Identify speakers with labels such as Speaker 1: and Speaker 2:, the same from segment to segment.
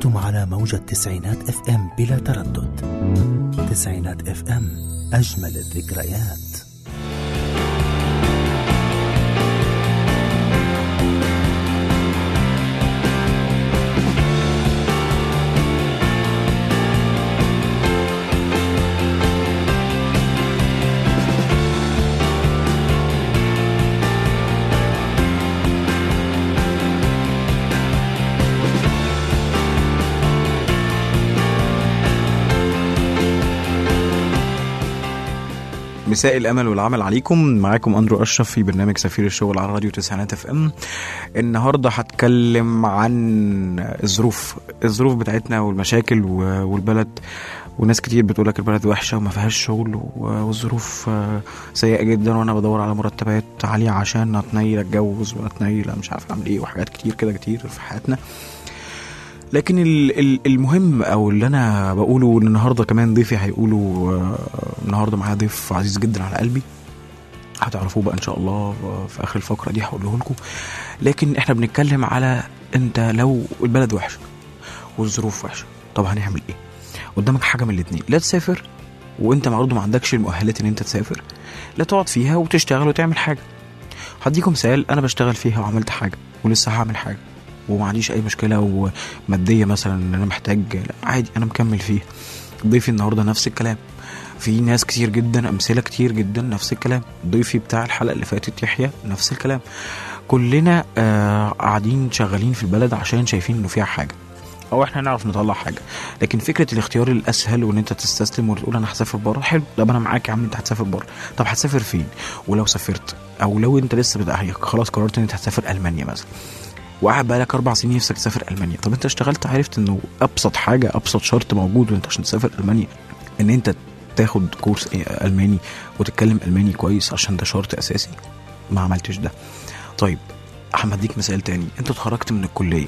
Speaker 1: أنتم على موجة تسعينات اف ام بلا تردد تسعينات اف ام أجمل الذكريات
Speaker 2: مساء الامل والعمل عليكم معاكم اندرو اشرف في برنامج سفير الشغل على راديو تسعينات اف ام النهارده هتكلم عن الظروف الظروف بتاعتنا والمشاكل و- والبلد وناس كتير بتقول لك البلد وحشه وما فيهاش شغل و- والظروف آه، سيئه جدا وانا بدور على مرتبات عاليه عشان اتنيل اتجوز واتنيل مش عارف اعمل ايه وحاجات كتير كده كتير في حياتنا لكن ال- ال- المهم او اللي انا بقوله ان النهارده كمان ضيفي هيقولوا آه، النهارده معايا ضيف عزيز جدا على قلبي هتعرفوه بقى ان شاء الله في اخر الفقره دي هقوله لكم لكن احنا بنتكلم على انت لو البلد وحشه والظروف وحشه طب هنعمل ايه قدامك حاجه من الاتنين لا تسافر وانت برضه ما عندكش المؤهلات ان انت تسافر لا تقعد فيها وتشتغل وتعمل حاجه هديكم مثال انا بشتغل فيها وعملت حاجه ولسه هعمل حاجه وما عنديش اي مشكله وماديه مثلا ان انا محتاج لا عادي انا مكمل فيها ضيفي النهارده نفس الكلام في ناس كتير جدا امثله كتير جدا نفس الكلام ضيفي بتاع الحلقه اللي فاتت يحيى نفس الكلام كلنا آه قاعدين شغالين في البلد عشان شايفين انه فيها حاجه او احنا نعرف نطلع حاجه لكن فكره الاختيار الاسهل وان انت تستسلم وتقول انا هسافر بره حلو طب انا معاك يا عم انت هتسافر بره طب هتسافر فين ولو سافرت او لو انت لسه بتاع خلاص قررت ان انت هتسافر المانيا مثلا وقاعد بقالك اربع سنين نفسك تسافر المانيا طب انت اشتغلت عرفت انه ابسط حاجه ابسط شرط موجود وانت عشان تسافر المانيا ان انت تاخد كورس إيه الماني وتتكلم الماني كويس عشان ده شرط اساسي ما عملتش ده طيب هديك مثال تاني انت اتخرجت من الكليه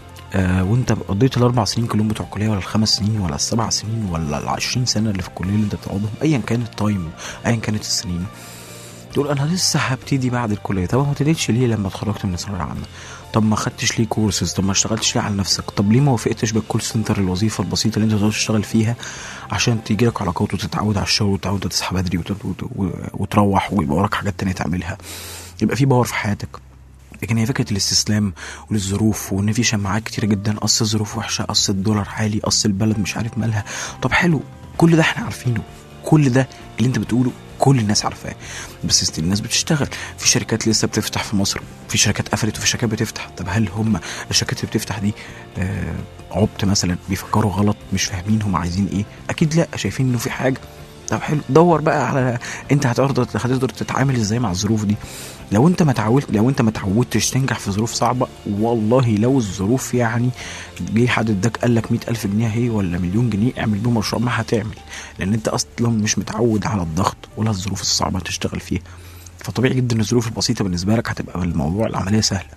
Speaker 2: آه وانت قضيت الاربع سنين كلهم بتوع الكليه ولا الخمس سنين ولا السبع سنين ولا العشرين سنه اللي في الكليه اللي انت بتقعدهم ايا كان التايم ايا كانت السنين تقول انا لسه هبتدي بعد الكليه طب ما ابتديتش ليه لما اتخرجت من الثانويه العامه طب ما خدتش ليه كورسز طب ما اشتغلتش ليه على نفسك طب ليه ما وافقتش بالكول سنتر الوظيفه البسيطه اللي انت تقدر تشتغل فيها عشان تيجي لك علاقات وتتعود على الشغل وتتعود تصحى بدري وت- وت- وتروح ويبقى وراك حاجات تانية تعملها يبقى في باور في حياتك لكن هي فكره الاستسلام وللظروف وان في شماعات كتير جدا اصل الظروف وحشه اصل الدولار عالي اصل البلد مش عارف مالها طب حلو كل ده احنا عارفينه كل ده اللي انت بتقوله كل الناس عارفاه بس ستيل الناس بتشتغل في شركات لسه بتفتح في مصر في شركات قفلت وفي شركات بتفتح طب هل هم الشركات اللي بتفتح دي آه عبط مثلا بيفكروا غلط مش فاهمين هم عايزين ايه اكيد لا شايفين انه في حاجه طب حلو دور بقى على انت هتقدر هتقدر تتعامل ازاي مع الظروف دي لو انت ما تعودت لو انت ما تعودتش تنجح في ظروف صعبه والله لو الظروف يعني جه حد اداك قال لك 100000 جنيه اهي ولا مليون جنيه اعمل بيهم مشروع ما هتعمل لان انت اصلا مش متعود على الضغط ولا الظروف الصعبه تشتغل فيها فطبيعي جدا ان الظروف البسيطه بالنسبه لك هتبقى الموضوع العمليه سهله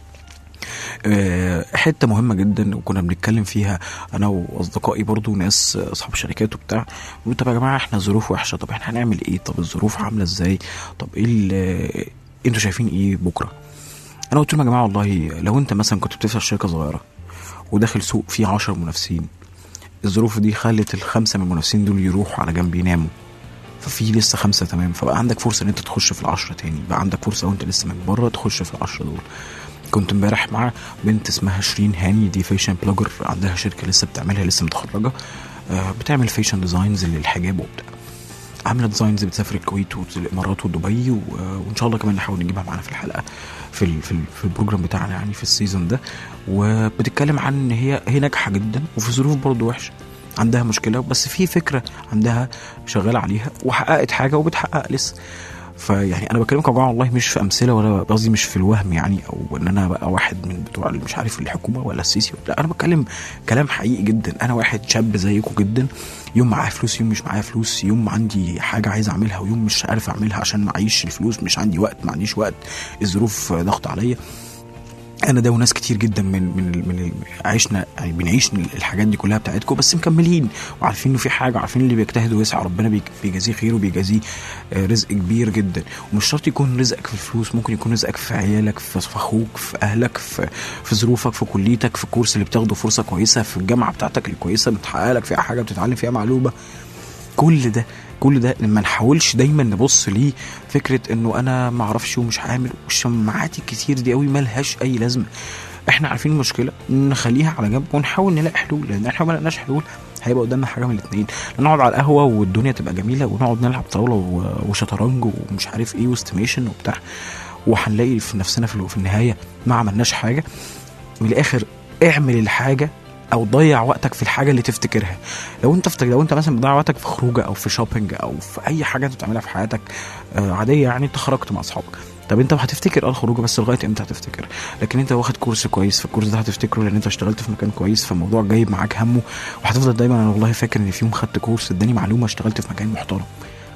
Speaker 2: آه، حته مهمه جدا وكنا بنتكلم فيها انا واصدقائي برضو ناس اصحاب شركات وبتاع بيقولوا طب يا جماعه احنا الظروف وحشه طب احنا هنعمل ايه طب الظروف عامله ازاي طب ايه ال- انتوا شايفين ايه بكره انا قلت لهم يا جماعه والله لو انت مثلا كنت بتفتح شركه صغيره وداخل سوق فيه 10 منافسين الظروف دي خلت الخمسه من المنافسين دول يروحوا على جنب يناموا ففي لسه خمسه تمام فبقى عندك فرصه ان انت تخش في العشره تاني بقى عندك فرصه وانت لسه من بره تخش في العشره دول كنت امبارح مع بنت اسمها شيرين هاني دي فيشن بلوجر عندها شركه لسه بتعملها لسه متخرجه آه، بتعمل فيشن ديزاينز للحجاب وبتاع عامله ديزاينز بتسافر الكويت والامارات ودبي و- وان شاء الله كمان نحاول نجيبها معانا في الحلقه في ال في, ال في البروجرام بتاعنا يعني في السيزون ده وبتتكلم عن ان هي هي ناجحه جدا وفي ظروف برضه وحشه عندها مشكله بس في فكره عندها شغاله عليها وحققت حاجه وبتحقق لسه فيعني انا بكلمك يا جماعه والله مش في امثله ولا قصدي مش في الوهم يعني او ان انا بقى واحد من بتوع اللي مش عارف الحكومه ولا السيسي لا انا بتكلم كلام حقيقي جدا انا واحد شاب زيكم جدا يوم معايا فلوس يوم مش معايا فلوس يوم عندي حاجه عايز اعملها ويوم مش عارف اعملها عشان معيش الفلوس مش عندي وقت ما عنديش وقت الظروف ضغط عليا انا ده وناس كتير جدا من من ال- من ال- عشنا يعني بنعيش الحاجات دي كلها بتاعتكم بس مكملين وعارفين انه في حاجه وعارفين اللي بيجتهد ويسعى ربنا بيج- بيجازيه خير وبيجازيه آه، رزق كبير جدا ومش شرط يكون رزقك في الفلوس ممكن يكون رزقك في عيالك في في اخوك في اهلك في في ظروفك في كليتك في الكورس اللي بتاخده فرصه كويسه في الجامعه بتاعتك الكويسه بتحقق لك فيها حاجه بتتعلم فيها معلومه كل ده كل ده ما نحاولش دايما نبص ليه فكره انه انا ما اعرفش ومش عامل والشماعات الكتير دي قوي ملهاش اي لازمه احنا عارفين المشكله نخليها على جنب ونحاول نلاقي حلول لان احنا ما لقيناش حلول هيبقى قدامنا حاجه من الاثنين نقعد على القهوه والدنيا تبقى جميله ونقعد نلعب طاوله و- وشطرنج ومش عارف ايه واستيميشن وبتاع وهنلاقي في نفسنا في في النهايه ما عملناش حاجه من الاخر اعمل الحاجه او ضيع وقتك في الحاجه اللي تفتكرها لو انت فتك... لو انت مثلا بتضيع وقتك في خروجه او في شوبينج او في اي حاجه انت بتعملها في حياتك آه عاديه يعني انت خرجت مع اصحابك طب انت هتفتكر اه الخروجه بس لغايه امتى هتفتكر لكن انت واخد كورس كويس فالكورس ده هتفتكره لان انت اشتغلت في مكان كويس فالموضوع جايب معاك همه وهتفضل دايما انا والله فاكر ان في يوم خدت كورس اداني معلومه اشتغلت في مكان محترم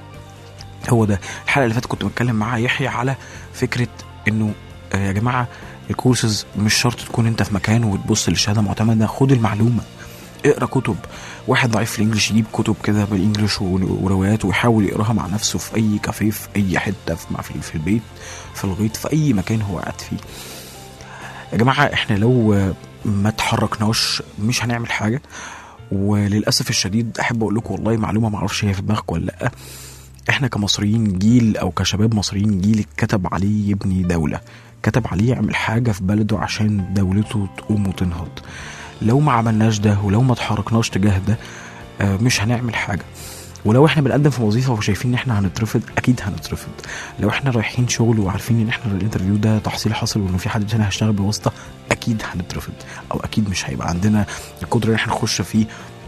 Speaker 2: هو ده الحلقه اللي فاتت كنت بتكلم مع يحيى على فكره انه آه، يا جماعه الكورسز مش شرط تكون انت في مكان وتبص للشهاده معتمده خد المعلومه اقرا كتب واحد ضعيف في الانجليش يجيب كتب كده بالانجليش و- وروايات ويحاول يقراها مع نفسه في اي كافيه في اي حته في مع- في في البيت في الغيط في اي مكان هو قاعد فيه يا جماعه احنا لو آه، ما تحركناش مش هنعمل حاجه وللاسف الشديد احب اقول لكم والله معلومه ما اعرفش هي في دماغكم ولا لا احنا كمصريين جيل او كشباب مصريين جيل اتكتب عليه يبني دوله كتب عليه يعمل حاجه في بلده عشان دولته تقوم وتنهض لو ما عملناش ده ولو ما تحركناش تجاه ده آه، مش هنعمل حاجه ولو احنا بنقدم في وظيفه وشايفين ان احنا هنترفض اكيد هنترفض لو احنا رايحين شغل وعارفين ان احنا الانترفيو ده تحصيل حصل وانه في حد تاني هيشتغل بواسطه اكيد هنترفض او اكيد مش هيبقى عندنا القدره ان احنا نخش فيه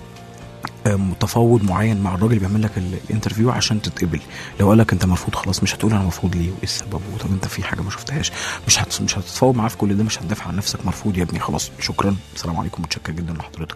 Speaker 2: آم، تفاوض معين مع الراجل اللي بيعمل لك ال- الانترفيو عشان تتقبل لو قال لك انت مرفوض خلاص مش هتقول انا مرفوض ليه وايه السبب طب انت في حاجه ما شفتهاش مش هت... مش هتتفاوض معاه في كل ده مش هتدافع عن نفسك مرفوض يا ابني خلاص شكرا السلام عليكم متشكر جدا لحضرتك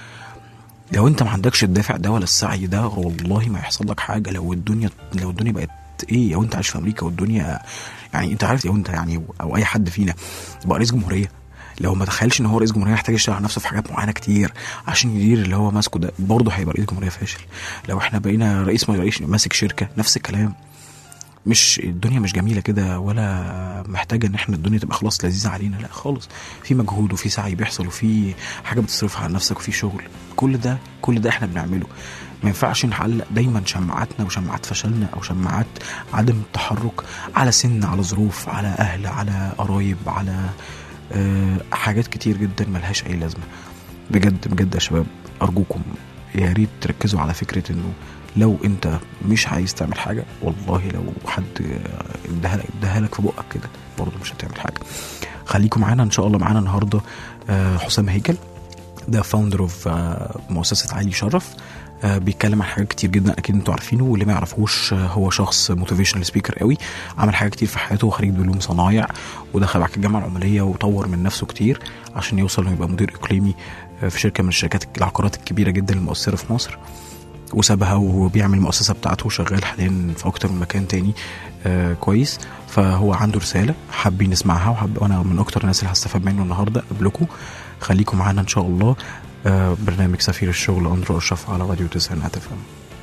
Speaker 2: لو انت ما عندكش الدافع ده ولا السعي ده والله ما يحصل لك حاجه لو الدنيا لو الدنيا بقت ايه لو انت عايش في امريكا والدنيا يعني انت عارف لو انت يعني او اي حد فينا بقى رئيس جمهوريه لو ما تخيلش ان هو رئيس جمهوريه يحتاج يشتغل على نفسه في حاجات معينه كتير عشان يدير اللي هو ماسكه ده برضه هيبقى رئيس جمهوريه فاشل لو احنا بقينا رئيس رئيس ماسك شركه نفس الكلام مش الدنيا مش جميله كده ولا محتاجه ان احنا الدنيا تبقى خلاص لذيذه علينا لا خالص في مجهود وفي سعي بيحصل وفي حاجه بتصرفها على نفسك وفي شغل كل ده كل ده احنا بنعمله ما ينفعش نعلق دايما شماعاتنا وشماعات فشلنا او شماعات عدم التحرك على سن على ظروف على اهل على قرايب على آه، حاجات كتير جدا ملهاش اي لازمه بجد بجد يا شباب ارجوكم يا ريت تركزوا على فكره انه لو انت مش عايز تعمل حاجه والله لو حد آه، اداها لك اداها لك في بقك كده برضه مش هتعمل حاجه خليكم معانا ان شاء الله معانا النهارده آه، حسام هيكل ده فاوندر اوف مؤسسه علي شرف آه، بيتكلم عن حاجات كتير جدا اكيد انتوا عارفينه واللي ما يعرفوش آه، هو شخص موتيفيشنال سبيكر قوي عمل حاجات كتير في حياته وخريج دبلوم صنايع ودخل بعد كده الجامعه العماليه وطور من نفسه كتير عشان يوصل انه يبقى مدير اقليمي آه، في شركه من الشركات العقارات الكبيره جدا المؤثره في مصر وسابها وبيعمل المؤسسه بتاعته وشغال حاليا في اكتر من مكان تاني آه كويس فهو عنده رساله حابين نسمعها وحب وانا من اكتر الناس اللي هستفاد منه النهارده قبلكم خليكم معانا ان شاء الله آه برنامج سفير الشغل اندرو اشرف على راديو تسعينات اف ام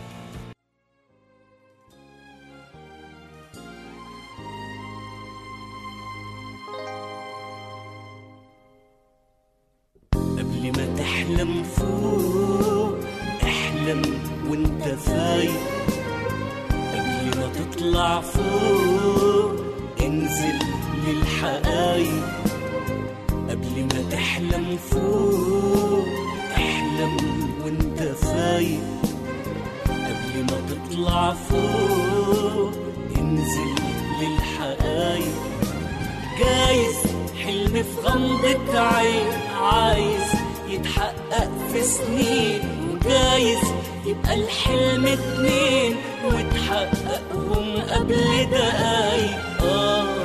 Speaker 3: قبل ما تحلم فوق احلم وانت فايق قبل ما تطلع فوق انزل للحقايق قبل ما تحلم فوق احلم وانت فايق قبل ما تطلع فوق انزل للحقايق جايز حلم في غمضة عين عايز يتحقق في سنين وجايز يبقى الحلم اتنين وتحققهم قبل دقايق آه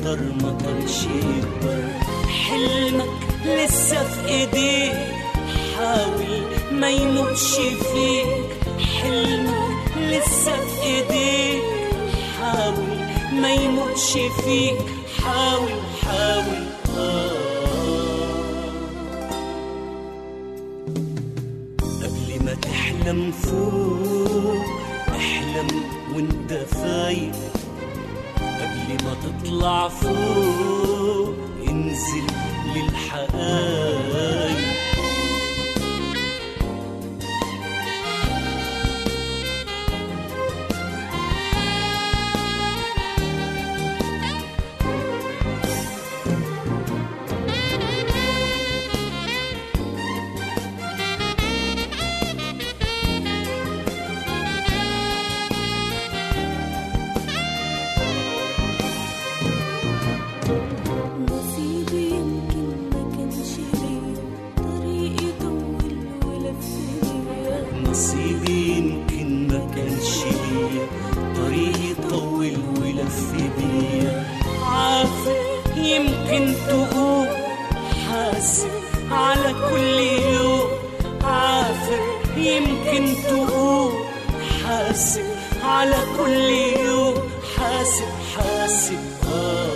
Speaker 3: مطر مطر يكبر حلمك لسه في ايديك حاول ما يموتش فيك حلمك لسه في ايديك حاول ما يموتش فيك حاول حاول آه. قبل ما تحلم فوق احلم وانت فايق قبل ما تطلع فوق انزل للحقايق
Speaker 4: نصيبي يمكن ما كانش ليا طريقي طول ولف بيا
Speaker 3: نصيبي يمكن ما كانش ليا طريقي طول ولف بيا عافر يمكن تقوم حاسب على كل يوم عافر يمكن تقوم حاسب على كل يوم حاسب حاسب آه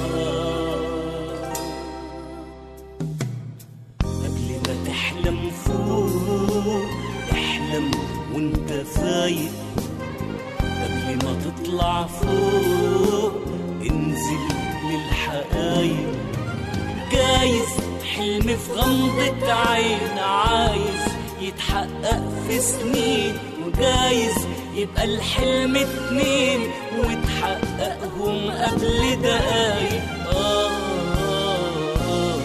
Speaker 3: قبل ما تحلم فوق احلم وانت فايق قبل ما تطلع فوق انزل للحقايق جايز حلم في غمضة عين عايز يتحقق في سنين وجايز يبقى الحلم اتنين وتحققهم قبل دقايق آه آه آه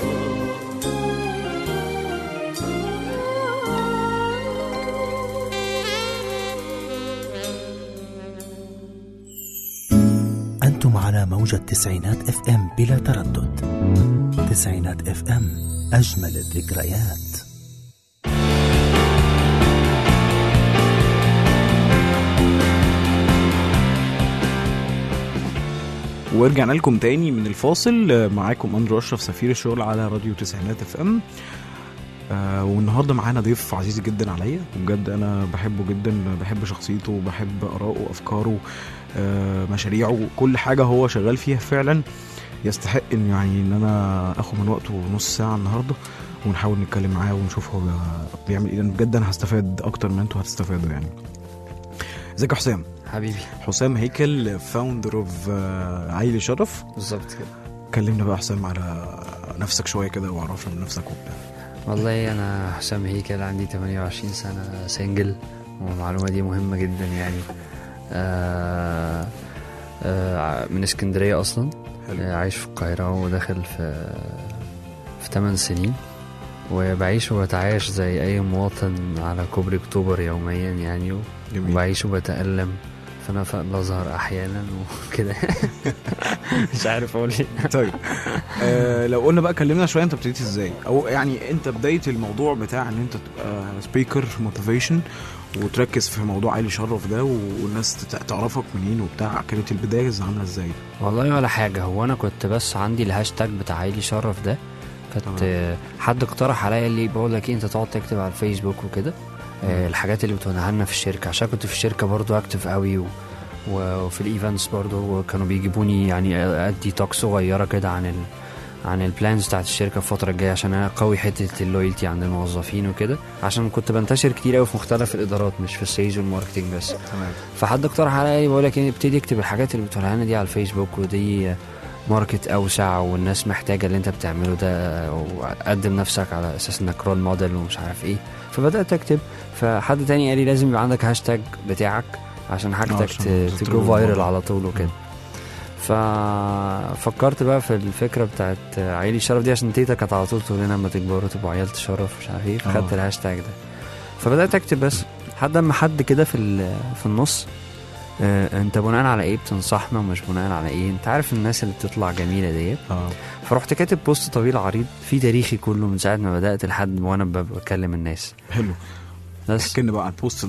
Speaker 1: أنتم على موجة تسعينات اف ام بلا تردد تسعينات اف ام أجمل الذكريات
Speaker 2: ورجعنا لكم تاني من الفاصل آه، معاكم اندرو اشرف سفير الشغل على راديو تسعينات اف ام آه والنهارده معانا ضيف عزيز جدا عليا وبجد انا بحبه جدا بحب شخصيته وبحب اراءه وافكاره آه مشاريعه كل حاجه هو شغال فيها فعلا يستحق ان يعني ان انا اخد من وقته نص ساعه النهارده ونحاول نتكلم معاه ونشوف هو بيعمل ايه لأن بجد انا هستفاد اكتر ما انتوا هتستفادوا يعني ازيك يا حسام
Speaker 5: حبيبي
Speaker 2: حسام هيكل فاوندر اوف عيلي شرف
Speaker 5: بالظبط كده
Speaker 2: كلمنا بقى حسام على نفسك شويه كده وعرفنا من نفسك وبتاع
Speaker 5: والله انا حسام هيكل عندي 28 سنه سنجل والمعلومه دي مهمه جدا يعني آه آه من اسكندريه اصلا
Speaker 2: حلو.
Speaker 5: آه عايش في القاهره وداخل في في 8 سنين وبعيش وبتعايش زي اي مواطن على كوبري اكتوبر يوميا يعني
Speaker 2: جميل
Speaker 5: وبعيش وبتألم في نفق الازهر احيانا وكده مش عارف اقول ايه
Speaker 2: طيب آه لو قلنا بقى كلمنا شويه انت ابتديت ازاي او يعني انت بدايه الموضوع بتاع ان انت تبقى سبيكر موتيفيشن وتركز في موضوع عيلي شرف ده والناس تت- تعرفك منين وبتاع كانت البدايه عامله ازاي
Speaker 5: والله ولا حاجة هو أنا كنت بس عندي الهاشتاج بتاع عيلي شرف ده كانت
Speaker 2: تمام.
Speaker 5: آه، حد اقترح عليا اللي بقول لك إيه أنت تقعد تكتب على الفيسبوك وكده آه، الحاجات اللي بتقولها لنا في الشركة عشان كنت في الشركة برضو أكتف قوي و... و- وفي الايفنتس برضو كانوا بيجيبوني يعني ادي توك صغيره كده عن ال... عن البلانز بتاعت الشركه الفتره الجايه عشان انا اقوي حته اللويالتي عند الموظفين وكده عشان كنت بنتشر كتير قوي في مختلف الادارات مش في السيلز والماركتنج بس
Speaker 2: تمام
Speaker 5: فحد اقترح عليا بقول لك ايه ابتدي اكتب الحاجات اللي بتقولها لنا دي على الفيسبوك ودي ماركت اوسع والناس محتاجه اللي انت بتعمله ده وقدم نفسك على اساس انك رول موديل ومش عارف ايه فبدات اكتب فحد تاني قال لي لازم يبقى عندك هاشتاج بتاعك عشان حاجتك
Speaker 2: عشان
Speaker 5: ت-
Speaker 2: تضرب
Speaker 5: تجو فايرال
Speaker 2: الموضوع.
Speaker 5: على طول وكده ففكرت بقى في الفكره بتاعت عيلي الشرف دي عشان تيتا كانت على طول تقول لنا لما تكبروا تبقوا عيال تشرف مش عارف ايه فخدت
Speaker 2: آه.
Speaker 5: الهاشتاج ده فبدات اكتب بس لحد اما حد كده في ال- في النص آه، انت بناء على ايه بتنصحنا ومش بناء على ايه انت عارف الناس اللي بتطلع جميله ديت
Speaker 2: اه
Speaker 5: فرحت كاتب بوست طويل عريض في تاريخي كله من ساعه ما بدات لحد وانا ب- بكلم الناس
Speaker 2: حلو
Speaker 5: بس
Speaker 2: احكي لنا بقى عن البوست ده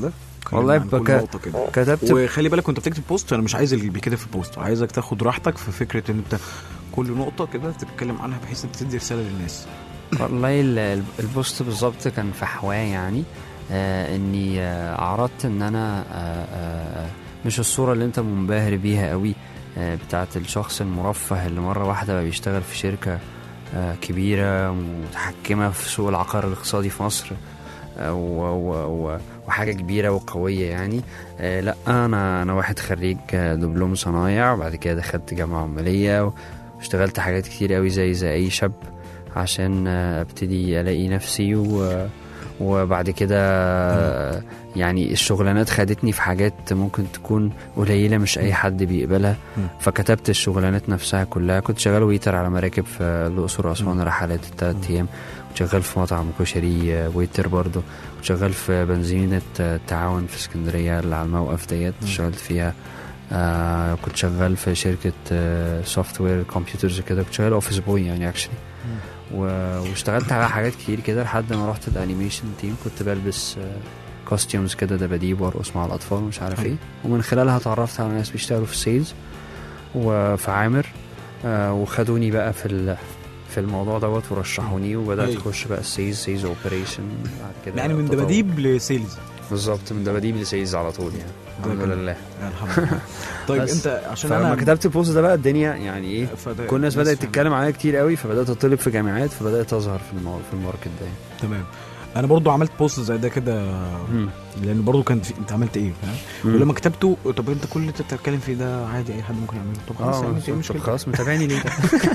Speaker 2: اتكلمنا
Speaker 5: والله
Speaker 2: عن كل
Speaker 5: بك-
Speaker 2: نقطه كده
Speaker 5: كتبت
Speaker 2: وخلي بالك وانت بتكتب بوست انا مش عايز اللي بيكتب في بوست عايزك تاخد راحتك في فكره ان انت كل نقطه كده تتكلم عنها بحيث انت تدي رساله للناس
Speaker 5: والله ال- ال- البوست بالظبط كان في حواه يعني آه اني آه عرضت ان انا آه آه مش الصوره اللي انت منبهر بيها قوي آه بتاعت الشخص المرفه اللي مره واحده بقى بيشتغل في شركه آه كبيره متحكمه في سوق العقار الاقتصادي في مصر آه و- و- و- وحاجه كبيره وقويه يعني آه لا انا انا واحد خريج آه، دبلوم صنايع وبعد كده دخلت جامعه عمليه واشتغلت حاجات كتير قوي زي زي اي شاب عشان آه، ابتدي الاقي نفسي و وبعد كده آه، يعني الشغلانات خدتني في حاجات ممكن تكون قليلة مش أي حد بيقبلها
Speaker 2: مم.
Speaker 5: فكتبت الشغلانات نفسها كلها كنت شغال ويتر على مراكب في الأقصر وأسوان رحلات التلات أيام كنت شغال في مطعم كشري آه، ويتر برضه كنت شغال في بنزينة آه، التعاون في اسكندرية اللي على الموقف ديت اشتغلت فيها آه كنت شغال في شركة سوفت وير كمبيوترز كده كنت شغال اوفيس بوي يعني اكشلي واشتغلت على حاجات كتير كده لحد ما رحت الانيميشن تيم كنت بلبس كوستيومز كده دباديب وارقص مع الاطفال ومش عارف
Speaker 2: حلو.
Speaker 5: ايه ومن خلالها اتعرفت على ناس بيشتغلوا في السيلز وفي عامر آه وخدوني بقى في ال- في الموضوع دوت ورشحوني وبدات
Speaker 2: أيوة.
Speaker 5: اخش بقى السيلز سيلز اوبريشن بعد كده
Speaker 2: يعني من
Speaker 5: تطور.
Speaker 2: دباديب لسيلز
Speaker 5: بالظبط من دباديب لسيلز على طول يعني الحمد
Speaker 2: كده.
Speaker 5: لله
Speaker 2: الحمد لله طيب
Speaker 5: بس
Speaker 2: انت عشان
Speaker 5: فلما
Speaker 2: انا
Speaker 5: كتبت البوست ده بقى الدنيا يعني ايه
Speaker 2: فده-
Speaker 5: كل الناس بدات
Speaker 2: فاهم.
Speaker 5: تتكلم عليا كتير قوي فبدات اطلب في جامعات فبدات اظهر في المو... في الماركت ده يعني.
Speaker 2: تمام انا برضو عملت بوست زي ده كده لان برضو كان في... انت عملت ايه فاهم
Speaker 5: مم.
Speaker 2: ولما كتبته طب انت كل اللي انت بتتكلم فيه ده عادي اي حد ممكن يعمله طب خلاص يعني في
Speaker 5: اه
Speaker 2: مشكله
Speaker 5: خلاص متابعني ليه ده؟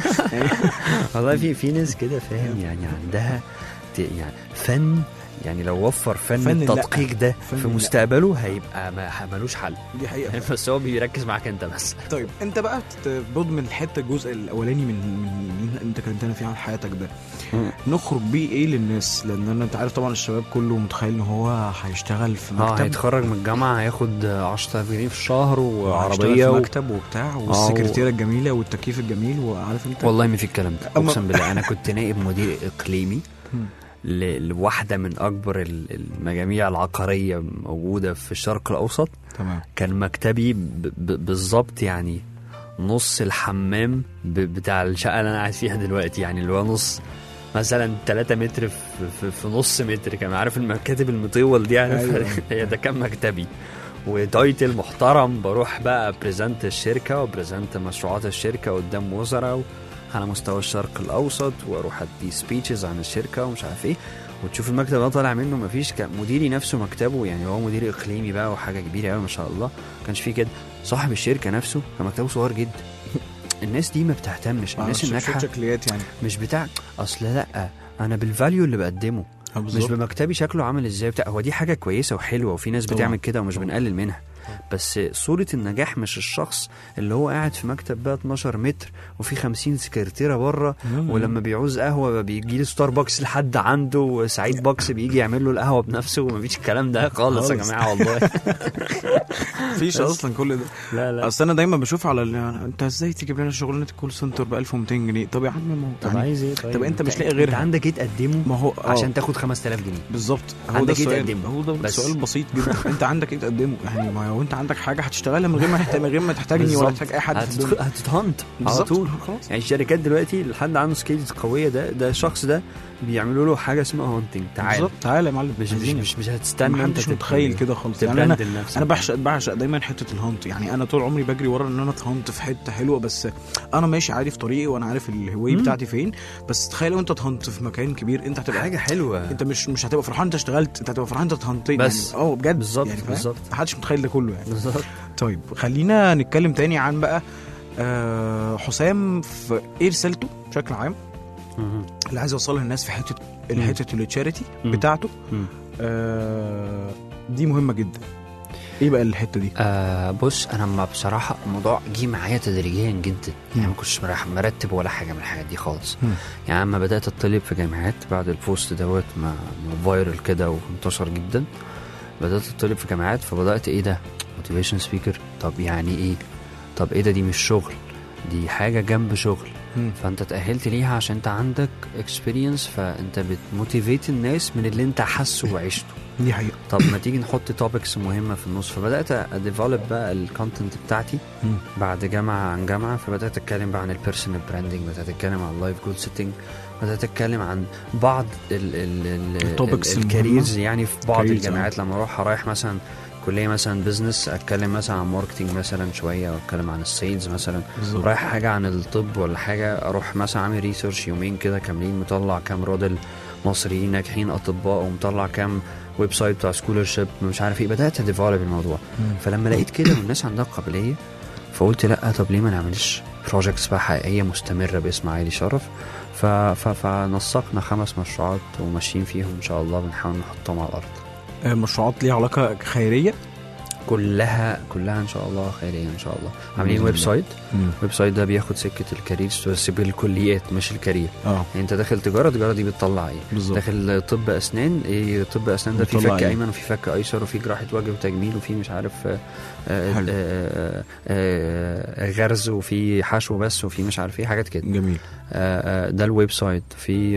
Speaker 5: والله في في ناس كده فاهم يعني عندها ت- يعني فن يعني لو وفر فن,
Speaker 2: فن لا.
Speaker 5: التدقيق ده
Speaker 2: فن
Speaker 5: في
Speaker 2: لا.
Speaker 5: مستقبله هيبقى ما ملوش حل
Speaker 2: دي حقيقه
Speaker 5: بس هو بيركز معاك انت بس
Speaker 2: طيب انت بقى ت- برضو من الحته الجزء الاولاني من من اللي انت كلمتنا فيه عن حياتك ده
Speaker 5: مم.
Speaker 2: نخرج بيه ايه للناس لان انا انت عارف طبعا الشباب كله متخيل ان هو هيشتغل في
Speaker 5: اه
Speaker 2: مكتب
Speaker 5: هيتخرج من الجامعه هياخد 10000 جنيه في الشهر
Speaker 2: وهيشتغل
Speaker 5: وعربيه
Speaker 2: في
Speaker 5: و...
Speaker 2: مكتب وبتاع والسكرتيره الجميله والتكييف الجميل وعارف انت
Speaker 5: والله ما في الكلام ده
Speaker 2: أما-
Speaker 5: اقسم بالله انا كنت نائب مدير اقليمي
Speaker 2: مم.
Speaker 5: ل- لواحده من اكبر ال- المجاميع العقاريه موجوده في الشرق الاوسط
Speaker 2: تمام
Speaker 5: كان مكتبي ب- ب- بالظبط يعني نص الحمام ب- بتاع الشقه اللي انا قاعد فيها دلوقتي يعني اللي هو نص مثلا 3 متر في, في, في نص متر كمان عارف المكاتب المطول دي عارف
Speaker 2: أيوة.
Speaker 5: هي ده كان مكتبي وتايتل محترم بروح بقى بريزنت الشركه وبريزنت مشروعات الشركه قدام وزراء على مستوى الشرق الاوسط واروح ادي سبيتشز عن الشركه ومش عارف ايه وتشوف المكتب ده طالع منه مفيش كان مديري نفسه مكتبه يعني هو مدير اقليمي بقى وحاجه كبيره قوي ما شاء الله ما كانش فيه كده صاحب الشركه نفسه كان مكتبه صغير جدا الناس دي ما بتهتمش الناس الناجحه
Speaker 2: شكليات يعني
Speaker 5: مش بتاع اصل لا انا بالفاليو اللي بقدمه
Speaker 2: آه،
Speaker 5: مش
Speaker 2: بالظبط.
Speaker 5: بمكتبي شكله عامل ازاي بتاع هو دي حاجه كويسه وحلوه وفي ناس
Speaker 2: طبعاً.
Speaker 5: بتعمل كده ومش
Speaker 2: طبعاً.
Speaker 5: بنقلل منها بس صورة النجاح مش الشخص اللي هو قاعد في مكتب بقى 12 متر وفي 50 سكرتيرة بره
Speaker 2: مم.
Speaker 5: ولما بيعوز قهوة بيجي له ستاربكس لحد عنده وسعيد بوكس بيجي يعمل له القهوة بنفسه ومفيش الكلام ده خالص يا
Speaker 2: خالص.
Speaker 5: جماعة والله
Speaker 2: مفيش اصلا كل ده
Speaker 5: لا لا
Speaker 2: اصل انا دايما بشوف على ال- انت ازاي تجيب لنا شغلانه الكول سنتر ب 1200 جنيه طب يا عم ما هو
Speaker 5: طب
Speaker 2: يعني
Speaker 5: عايز ايه طيب
Speaker 2: طب انت مش لاقي
Speaker 5: انت
Speaker 2: غيرها
Speaker 5: عندك ايه تقدمه
Speaker 2: ما هو آه.
Speaker 5: عشان تاخد 5000 جنيه
Speaker 2: بالظبط هو ده
Speaker 5: عندك ايه
Speaker 2: السؤال
Speaker 5: تقدمه؟
Speaker 2: هو ده
Speaker 5: بس.
Speaker 2: سؤال بسيط جدا انت عندك ايه تقدمه يعني ما هو انت عندك حاجه هتشتغلها من غير ما تحتاج من غير ما تحتاجني ولا
Speaker 5: بالظبط.
Speaker 2: تحتاج اي حد في
Speaker 5: هتدخل-
Speaker 2: الدنيا
Speaker 5: هتتهنت على
Speaker 2: بالظبط.
Speaker 5: طول
Speaker 2: خلاص
Speaker 5: يعني الشركات دلوقتي اللي حد عنده سكيلز قويه ده ده الشخص ده بيعملوا له حاجه اسمها هانتنج تعال
Speaker 2: بالظبط تعالى يا معلم
Speaker 5: مش مش
Speaker 2: عايزينك.
Speaker 5: مش, مش هتستنى
Speaker 2: ما
Speaker 5: انت
Speaker 2: حدش
Speaker 5: تت-
Speaker 2: متخيل كده خالص يعني انا
Speaker 5: تبراند لنفسك
Speaker 2: انا بعشق بعشق دايما حته الهانت يعني انا طول عمري بجري ورا ان انا اتهانت في حته حلوه بس انا ماشي عادي في طريقي وانا عارف الهويه
Speaker 5: مم.
Speaker 2: بتاعتي فين بس تخيل لو انت اتهانت في مكان كبير انت هتبقى
Speaker 5: حاجه حلوه
Speaker 2: انت مش مش هتبقى فرحان انت اشتغلت انت هتبقى فرحان انت اتهنطيت
Speaker 5: بس.
Speaker 2: يعني اه بجد
Speaker 5: بالظبط،
Speaker 2: يعني فاهم؟
Speaker 5: بالظبط.
Speaker 2: محدش متخيل ده كله يعني
Speaker 5: بالظبط
Speaker 2: طيب خلينا نتكلم تاني عن بقى آه حسام في ايه رسالته بشكل عام
Speaker 5: مهم.
Speaker 2: اللي عايز يوصلها للناس في حته
Speaker 5: مم.
Speaker 2: حته التشاريتي
Speaker 5: مم.
Speaker 2: بتاعته
Speaker 5: مم.
Speaker 2: آه دي مهمه جدا ايه بقى الحته دي
Speaker 5: آه بص انا ما بصراحه الموضوع جه معايا تدريجيا جدا يعني ما كنتش مرح- مرتب ولا حاجه من الحاجات دي خالص
Speaker 2: مم.
Speaker 5: يعني اما بدات اطلب في جامعات بعد البوست دوت ما ما فايرال كده وانتشر جدا بدات اطلب في جامعات فبدات ايه ده موتيفيشن سبيكر طب يعني ايه طب ايه ده دي مش شغل دي حاجه جنب شغل
Speaker 2: مم.
Speaker 5: فانت اتأهلت ليها عشان انت عندك اكسبيرينس فانت بتموتيفيت الناس من اللي انت حاسه وعشته
Speaker 2: دي حقيقه
Speaker 5: طب ما تيجي نحط توبكس مهمه في النص فبدات اديفلوب بقى الكونتنت بتاعتي
Speaker 2: مم.
Speaker 5: بعد جامعه عن جامعه فبدات اتكلم بقى عن البيرسونال براندنج بدات اتكلم عن اللايف جول سيتنج بدات اتكلم عن بعض ال ال ال
Speaker 2: الtopics
Speaker 5: ال- الكاريرز
Speaker 2: المهمة.
Speaker 5: يعني في بعض
Speaker 2: careers،
Speaker 5: الجامعات لما اروح رايح مثلا كليه مثلا بزنس اتكلم مثلا عن ماركتنج مثلا شويه واتكلم عن السيلز مثلا
Speaker 2: بالظبط
Speaker 5: رايح حاجه عن الطب ولا حاجه اروح مثلا عامل ريسيرش يومين كده كاملين مطلع كام رادل مصريين ناجحين اطباء ومطلع كام ويب سايت بتاع سكولرشيب مش عارف ايه بدات اديفلوب الموضوع
Speaker 2: مم.
Speaker 5: فلما لقيت كده والناس عندها قابليه فقلت لا طب ليه ما نعملش بروجكتس بقى حقيقيه مستمره باسم عائلي شرف ف... ف... فنسقنا خمس مشروعات وماشيين فيهم ان شاء الله بنحاول نحطهم على الارض
Speaker 2: آه، مشروعات ليها علاقه خيريه
Speaker 5: كلها كلها ان شاء الله خيريه ان شاء الله عاملين
Speaker 2: بإذن
Speaker 5: ويب
Speaker 2: الله.
Speaker 5: سايت
Speaker 2: مم.
Speaker 5: الويب سايت ده بياخد سكه الكاريرز بس بالكليات مش الكارير
Speaker 2: اه
Speaker 5: يعني انت داخل تجاره تجاره دي بتطلع ايه
Speaker 2: بالظبط
Speaker 5: داخل طب اسنان ايه طب اسنان ده في
Speaker 2: بتطلع
Speaker 5: فك
Speaker 2: ايه؟
Speaker 5: ايمن وفي فك ايسر وفي جراحه وجه وتجميل وفي مش عارف آه، آه،
Speaker 2: حلو.
Speaker 5: آه، آه، غرز وفي حشو بس وفي مش عارف ايه حاجات كده
Speaker 2: جميل
Speaker 5: آه، آه، ده الويب سايت في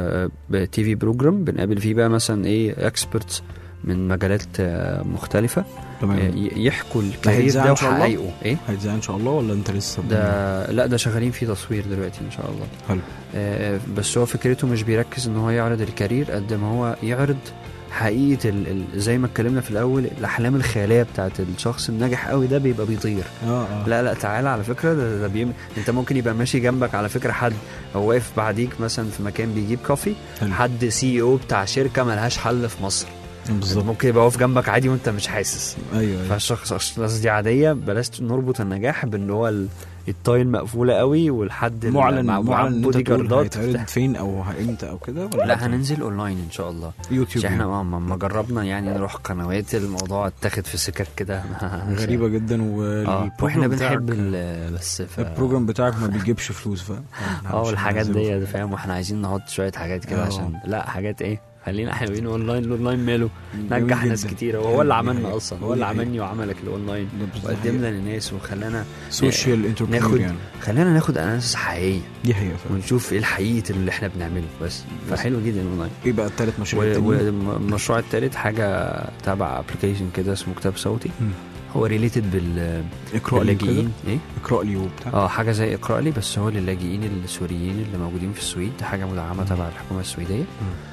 Speaker 5: تي في بروجرام بنقابل فيه بقى مثلا ايه اكسبرتس من مجالات آه، مختلفه آه،
Speaker 2: تمام
Speaker 5: ي- يحكوا الكارير
Speaker 2: هيتذاع
Speaker 5: ده
Speaker 2: إن شاء الله؟
Speaker 5: وحقائقه ايه
Speaker 2: هيتذاع ان شاء الله ولا انت لسه
Speaker 5: ده لا ده شغالين فيه تصوير دلوقتي ان شاء الله
Speaker 2: حلو.
Speaker 5: آه، بس هو فكرته مش بيركز ان هو يعرض الكارير قد ما هو يعرض حقيقه ال ال زي ما اتكلمنا في الاول الاحلام الخياليه بتاعت الشخص الناجح قوي ده بيبقى بيطير
Speaker 2: اه اه
Speaker 5: لا لا تعالى على فكره ده, ده بيم... انت ممكن يبقى ماشي جنبك على فكره حد او واقف بعديك مثلا في مكان بيجيب كوفي
Speaker 2: حلو.
Speaker 5: حد سي او بتاع شركه ملهاش حل في مصر
Speaker 2: بالظبط
Speaker 5: ممكن يبقى واقف جنبك عادي وانت مش حاسس
Speaker 2: ايوه ايوه
Speaker 5: فالشخص الاشخاص دي عاديه بلاش نربط النجاح بان هو ال- التايل مقفوله قوي والحد ال-
Speaker 2: معلن
Speaker 5: مع- مع
Speaker 2: معلن ان انت
Speaker 5: بودي
Speaker 2: تقول
Speaker 5: جاردات
Speaker 2: هيتعرض فين او امتى او كده ولا
Speaker 5: لا هننزل اونلاين ان شاء الله
Speaker 2: يوتيوب
Speaker 5: عشان احنا
Speaker 2: يعني.
Speaker 5: اه ما ما جربنا يعني نروح قنوات الموضوع اتاخد في سكك كده
Speaker 2: غريبه جدا
Speaker 5: اه واحنا
Speaker 2: والبروجرام
Speaker 5: بنحب
Speaker 2: بتاعك
Speaker 5: ال- بس ف...
Speaker 2: البروجرام بتاعك ما بيجيبش فلوس فاهم
Speaker 5: اه والحاجات دي فاهم واحنا عايزين نحط شويه حاجات كده
Speaker 2: اه.
Speaker 5: عشان لا حاجات ايه خلينا حلوين اونلاين الاونلاين ماله
Speaker 2: جميل
Speaker 5: نجح ناس
Speaker 2: جدا.
Speaker 5: كتير وهو اللي
Speaker 2: دي
Speaker 5: عملنا
Speaker 2: حقيقة.
Speaker 5: اصلا هو
Speaker 2: دي
Speaker 5: اللي
Speaker 2: حقيقة.
Speaker 5: عملني وعملك الاونلاين
Speaker 2: ده بالظبط
Speaker 5: وقدمنا للناس وخلانا
Speaker 2: سوشيال انتربرينور
Speaker 5: ناخد
Speaker 2: يعني
Speaker 5: خلينا ناخد اناليسيس حقيقيه
Speaker 2: دي حقيقه فعلا
Speaker 5: ونشوف ايه الحقيقه اللي احنا بنعمله بس فحلو جدا الاونلاين
Speaker 2: ايه بقى التالت مشروع التانيين؟
Speaker 5: والمشروع الثالث حاجه تبع ابلكيشن كده اسمه كتاب صوتي
Speaker 2: مم.
Speaker 5: هو ريليتد بال
Speaker 2: اقرا لي كده
Speaker 5: باللاجئين ايه
Speaker 2: اقرا لي وبتاع
Speaker 5: اه حاجه زي اقرا لي بس هو للاجئين السوريين اللي موجودين في السويد دي حاجه مدعمه تبع الحكومه السويديه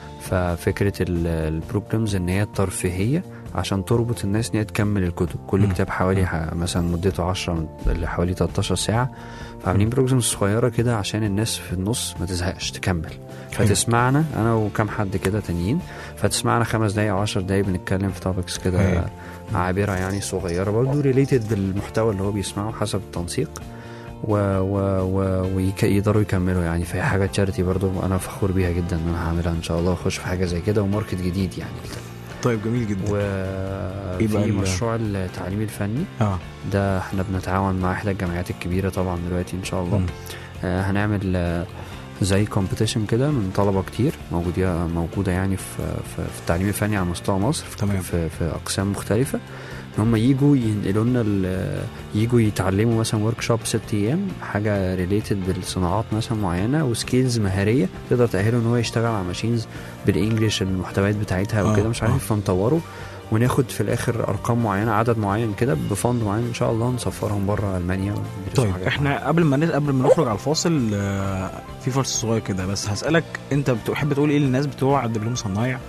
Speaker 5: ففكره ال- البروجرامز ان هي ترفيهيه عشان تربط الناس ان هي تكمل الكتب كل
Speaker 2: مم.
Speaker 5: كتاب حوالي ح- مثلا مدته 10 لحوالي 13 ساعه فعاملين بروجرامز صغيره كده عشان الناس في النص ما تزهقش تكمل
Speaker 2: حلو.
Speaker 5: فتسمعنا انا وكم حد كده تانيين فتسمعنا خمس دقايق او 10 دقايق بنتكلم في توبكس
Speaker 2: هايل.
Speaker 5: كده عابره يعني صغيره برضه ريليتد بالمحتوى اللي هو بيسمعه حسب التنسيق و و و ويقدروا يكملوا يعني فهي حاجه تشاريتي برضو انا فخور بيها جدا ان انا هعملها ان شاء الله واخش في حاجه زي كده وماركت جديد يعني
Speaker 2: طيب جميل جدا
Speaker 5: وفي
Speaker 2: بقى ال-
Speaker 5: مشروع التعليم الفني
Speaker 2: اه
Speaker 5: ده احنا بنتعاون مع احدى الجامعات الكبيره طبعا دلوقتي ان شاء الله
Speaker 2: مم.
Speaker 5: آه هنعمل آه، زي كومبيتيشن كده من طلبه كتير موجوده موجوده يعني في في, في التعليم الفني على مستوى مصر في,
Speaker 2: تمام.
Speaker 5: في, في اقسام مختلفه ان هم يجوا ينقلوا لنا ال- يجوا يتعلموا مثلا ورك شوب ست ايام حاجه ريليتد بالصناعات مثلا معينه وسكيلز مهاريه تقدر تاهله ان هو يشتغل على ماشينز بالانجلش المحتويات بتاعتها
Speaker 2: آه،
Speaker 5: وكده مش
Speaker 2: آه.
Speaker 5: عارف فنطوره وناخد في الاخر ارقام معينه عدد معين كده بفند معين ان شاء الله نسفرهم بره المانيا وندرسوا
Speaker 2: طيب
Speaker 5: حاجات
Speaker 2: احنا قبل ما ن- قبل ما نخرج على الفاصل آه، في فاصل صغير كده بس هسالك انت بتحب تقول ايه للناس بتوع دبلوم صنايع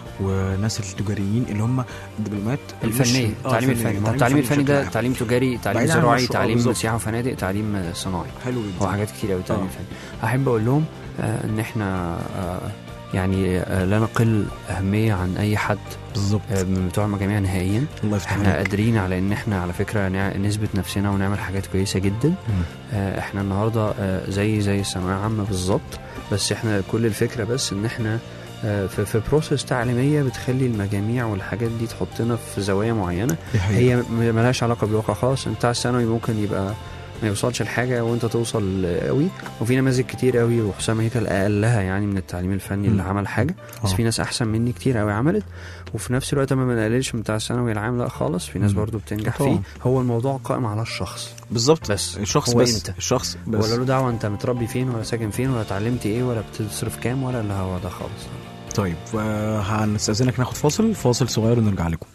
Speaker 2: وناس التجاريين اللي هم الدبلومات مش-
Speaker 5: الفنيه
Speaker 2: آه،
Speaker 5: التعليم الفني ما هو التعليم الفني
Speaker 2: بشكل
Speaker 5: ده
Speaker 2: عام.
Speaker 5: تعليم تجاري تعليم
Speaker 2: بعيد عن
Speaker 5: زراعي
Speaker 2: المشروع،
Speaker 5: تعليم
Speaker 2: بالظبط.
Speaker 5: سياحه وفنادق تعليم آه، صناعي
Speaker 2: حلو
Speaker 5: هو
Speaker 2: جدا
Speaker 5: حاجات كتير قوي التعليم
Speaker 2: آه.
Speaker 5: الفني احب اقول لهم آه، ان احنا آه، يعني آه، لا نقل اهميه عن اي حد
Speaker 2: بالظبط
Speaker 5: آه، من بتوع المجاميع نهائيا
Speaker 2: الله يفتح
Speaker 5: احنا
Speaker 2: عليك
Speaker 5: قادرين على ان احنا على فكره نع- نثبت نفسنا ونعمل حاجات كويسه جدا آه، احنا النهارده آه، زي زي الثانويه عامه بالظبط بس احنا كل الفكره بس ان احنا آه، في في بروسيس تعليميه بتخلي المجاميع والحاجات دي تحطنا في زوايا معينه
Speaker 2: دي حقيقة.
Speaker 5: هي م- ملهاش علاقه بالواقع خالص انت بتاع الثانوي ممكن يبقى ما يوصلش لحاجه وانت توصل قوي وفي نماذج كتير قوي وحسام هيكل اقلها يعني من التعليم الفني اللي
Speaker 2: مم.
Speaker 5: عمل حاجه بس
Speaker 2: آه.
Speaker 5: في ناس احسن مني كتير قوي عملت وفي نفس الوقت ما بنقللش من بتاع الثانوي العام لا خالص في ناس
Speaker 2: مم.
Speaker 5: برضو بتنجح
Speaker 2: طبعا.
Speaker 5: فيه هو الموضوع قائم على الشخص
Speaker 2: بالظبط
Speaker 5: بس
Speaker 2: الشخص
Speaker 5: هو
Speaker 2: بس
Speaker 5: انت.
Speaker 2: الشخص بس
Speaker 5: ولا له دعوه انت متربي فين ولا ساكن فين ولا اتعلمت ايه ولا بتصرف كام ولا اللي هو ده خالص
Speaker 2: طيب آه، هنستأذنك ناخد فاصل فاصل صغير ونرجع لكم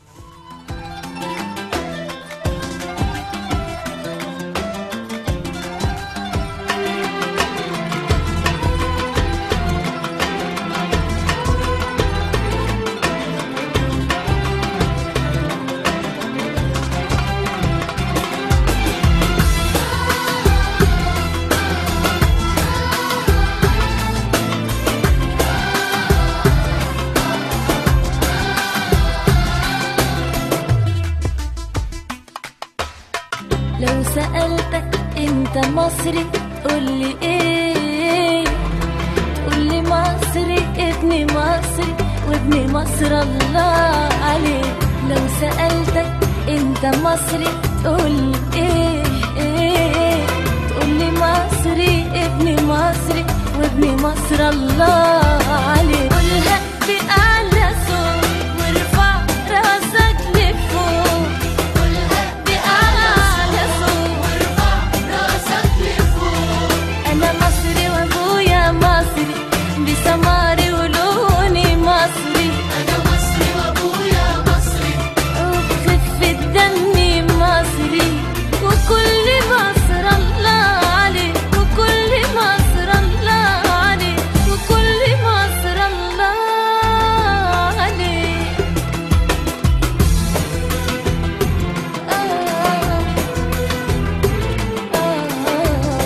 Speaker 4: لو سألتك انت مصري قولي ايه تقولي مصري ابني مصري وابن مصر الله عليه لو سألتك انت مصري تقولي ايه ايه تقولي مصري ابني مصري وابن مصر الله عليه قولها بأعلى صوت وارفع راسك لفوق قولها بأعلى صوت وارفع راسك لفوق أنا مصري وأبويا مصري بسماري ولوني مصري أنا مصري وأبويا مصري وبخفة دمي مصري وكل مصر الله عليه وكل مصر الله عليه وكل مصر الله عليه آه آه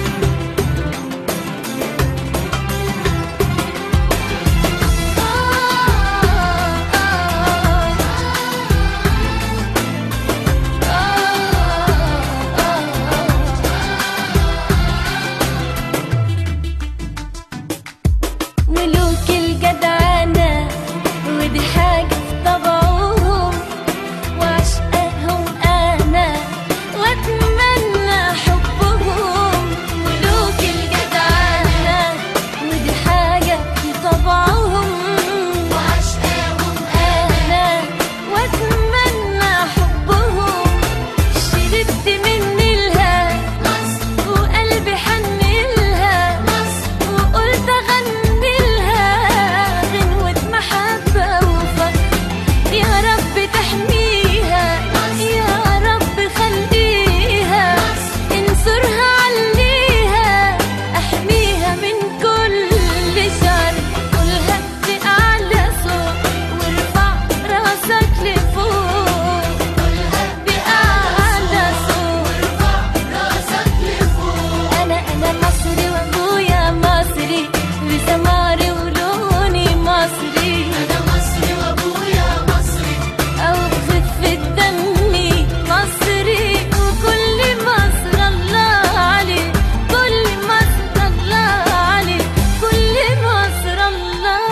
Speaker 4: ملوك الجدعنة ودي حاجة في طبعهم وعشقهم أنا وأتمنى حبهم ملوك الجدعنة ودي حاجة في طبعهم وعشقهم أنا وأتمنى حبهم شربت من نيلها وقلبي حن لها وقلت أغني لها غنوة محبة وفخر يا رب تحميها يا رب خليها انصرها عليها احميها من كل شر قولها بأعلى صوت وارفع راسك لفوق قولها بأعلى صوت وارفع راسك لفوق انا انا مصري وابويا مصري بسماري ولوني مصري انا مصري وابويا مصري او بخفة دمي مصري وكل مصر الله عليه كل مصر الله عليه كل مصر الله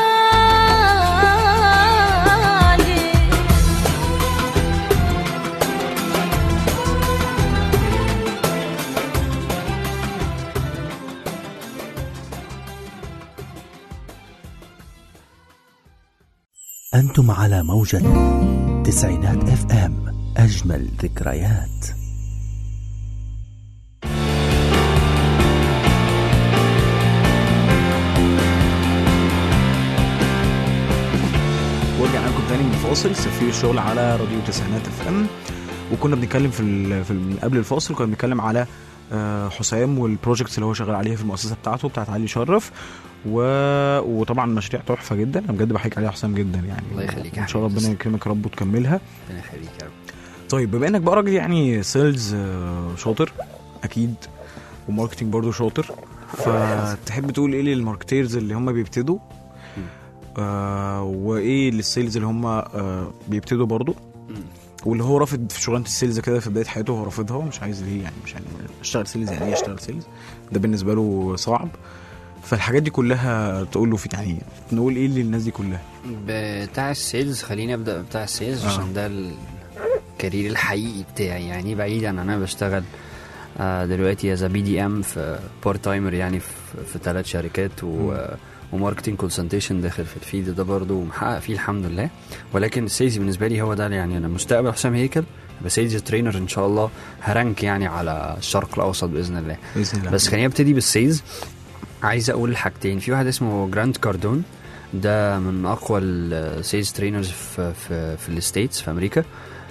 Speaker 4: عليه
Speaker 1: أنتم على موجة تسعينات اف ام أجمل ذكريات
Speaker 2: ورجعنا لكم تاني من الفاصل سفير الشغل على راديو تسعينات اف ام وكنا بنتكلم في, ال... في ال... من قبل الفاصل كنا بنتكلم على آه، حسام والبروجكتس اللي هو شغال عليها في المؤسسه بتاعته بتاعت علي شرف و... وطبعا مشاريع تحفه جدا انا بجد بحيك عليها حسام جدا يعني
Speaker 5: الله يخليك يا
Speaker 2: ان شاء الله
Speaker 5: حبيبي.
Speaker 2: ربنا يكرمك يا رب وتكملها
Speaker 5: ربنا يخليك يا رب
Speaker 2: طيب بما انك بقى راجل يعني سيلز آه، شاطر اكيد وماركتنج برضو شاطر فتحب تقول ايه للماركتيرز اللي هم بيبتدوا آه وايه للسيلز اللي هم آه بيبتدوا برضو واللي هو رافض في شغلانه السيلز كده في بدايه حياته هو رافضها ومش عايز ليه يعني مش يعني اشتغل سيلز يعني ايه اشتغل سيلز ده بالنسبه له صعب فالحاجات دي كلها تقول له في يعني نقول ايه للناس دي كلها
Speaker 5: بتاع السيلز خليني ابدا بتاع السيلز
Speaker 2: آه.
Speaker 5: عشان ده الكارير الحقيقي بتاعي يعني بعيد عن انا بشتغل آه، دلوقتي از بي دي ام في بارت تايمر يعني في, في ثلاث شركات و وماركتنج كونسلتيشن داخل في الفيد ده برضه ومحقق فيه الحمد لله ولكن السيلز بالنسبه لي هو ده يعني انا مستقبل حسام هيكل بسيلز ترينر ان شاء الله هرانك يعني على الشرق الاوسط باذن الله
Speaker 2: باذن الله
Speaker 5: بس خليني ابتدي بالسيلز عايز اقول حاجتين في واحد اسمه جراند كاردون ده من اقوى السيلز ترينرز في في في الستيتس في امريكا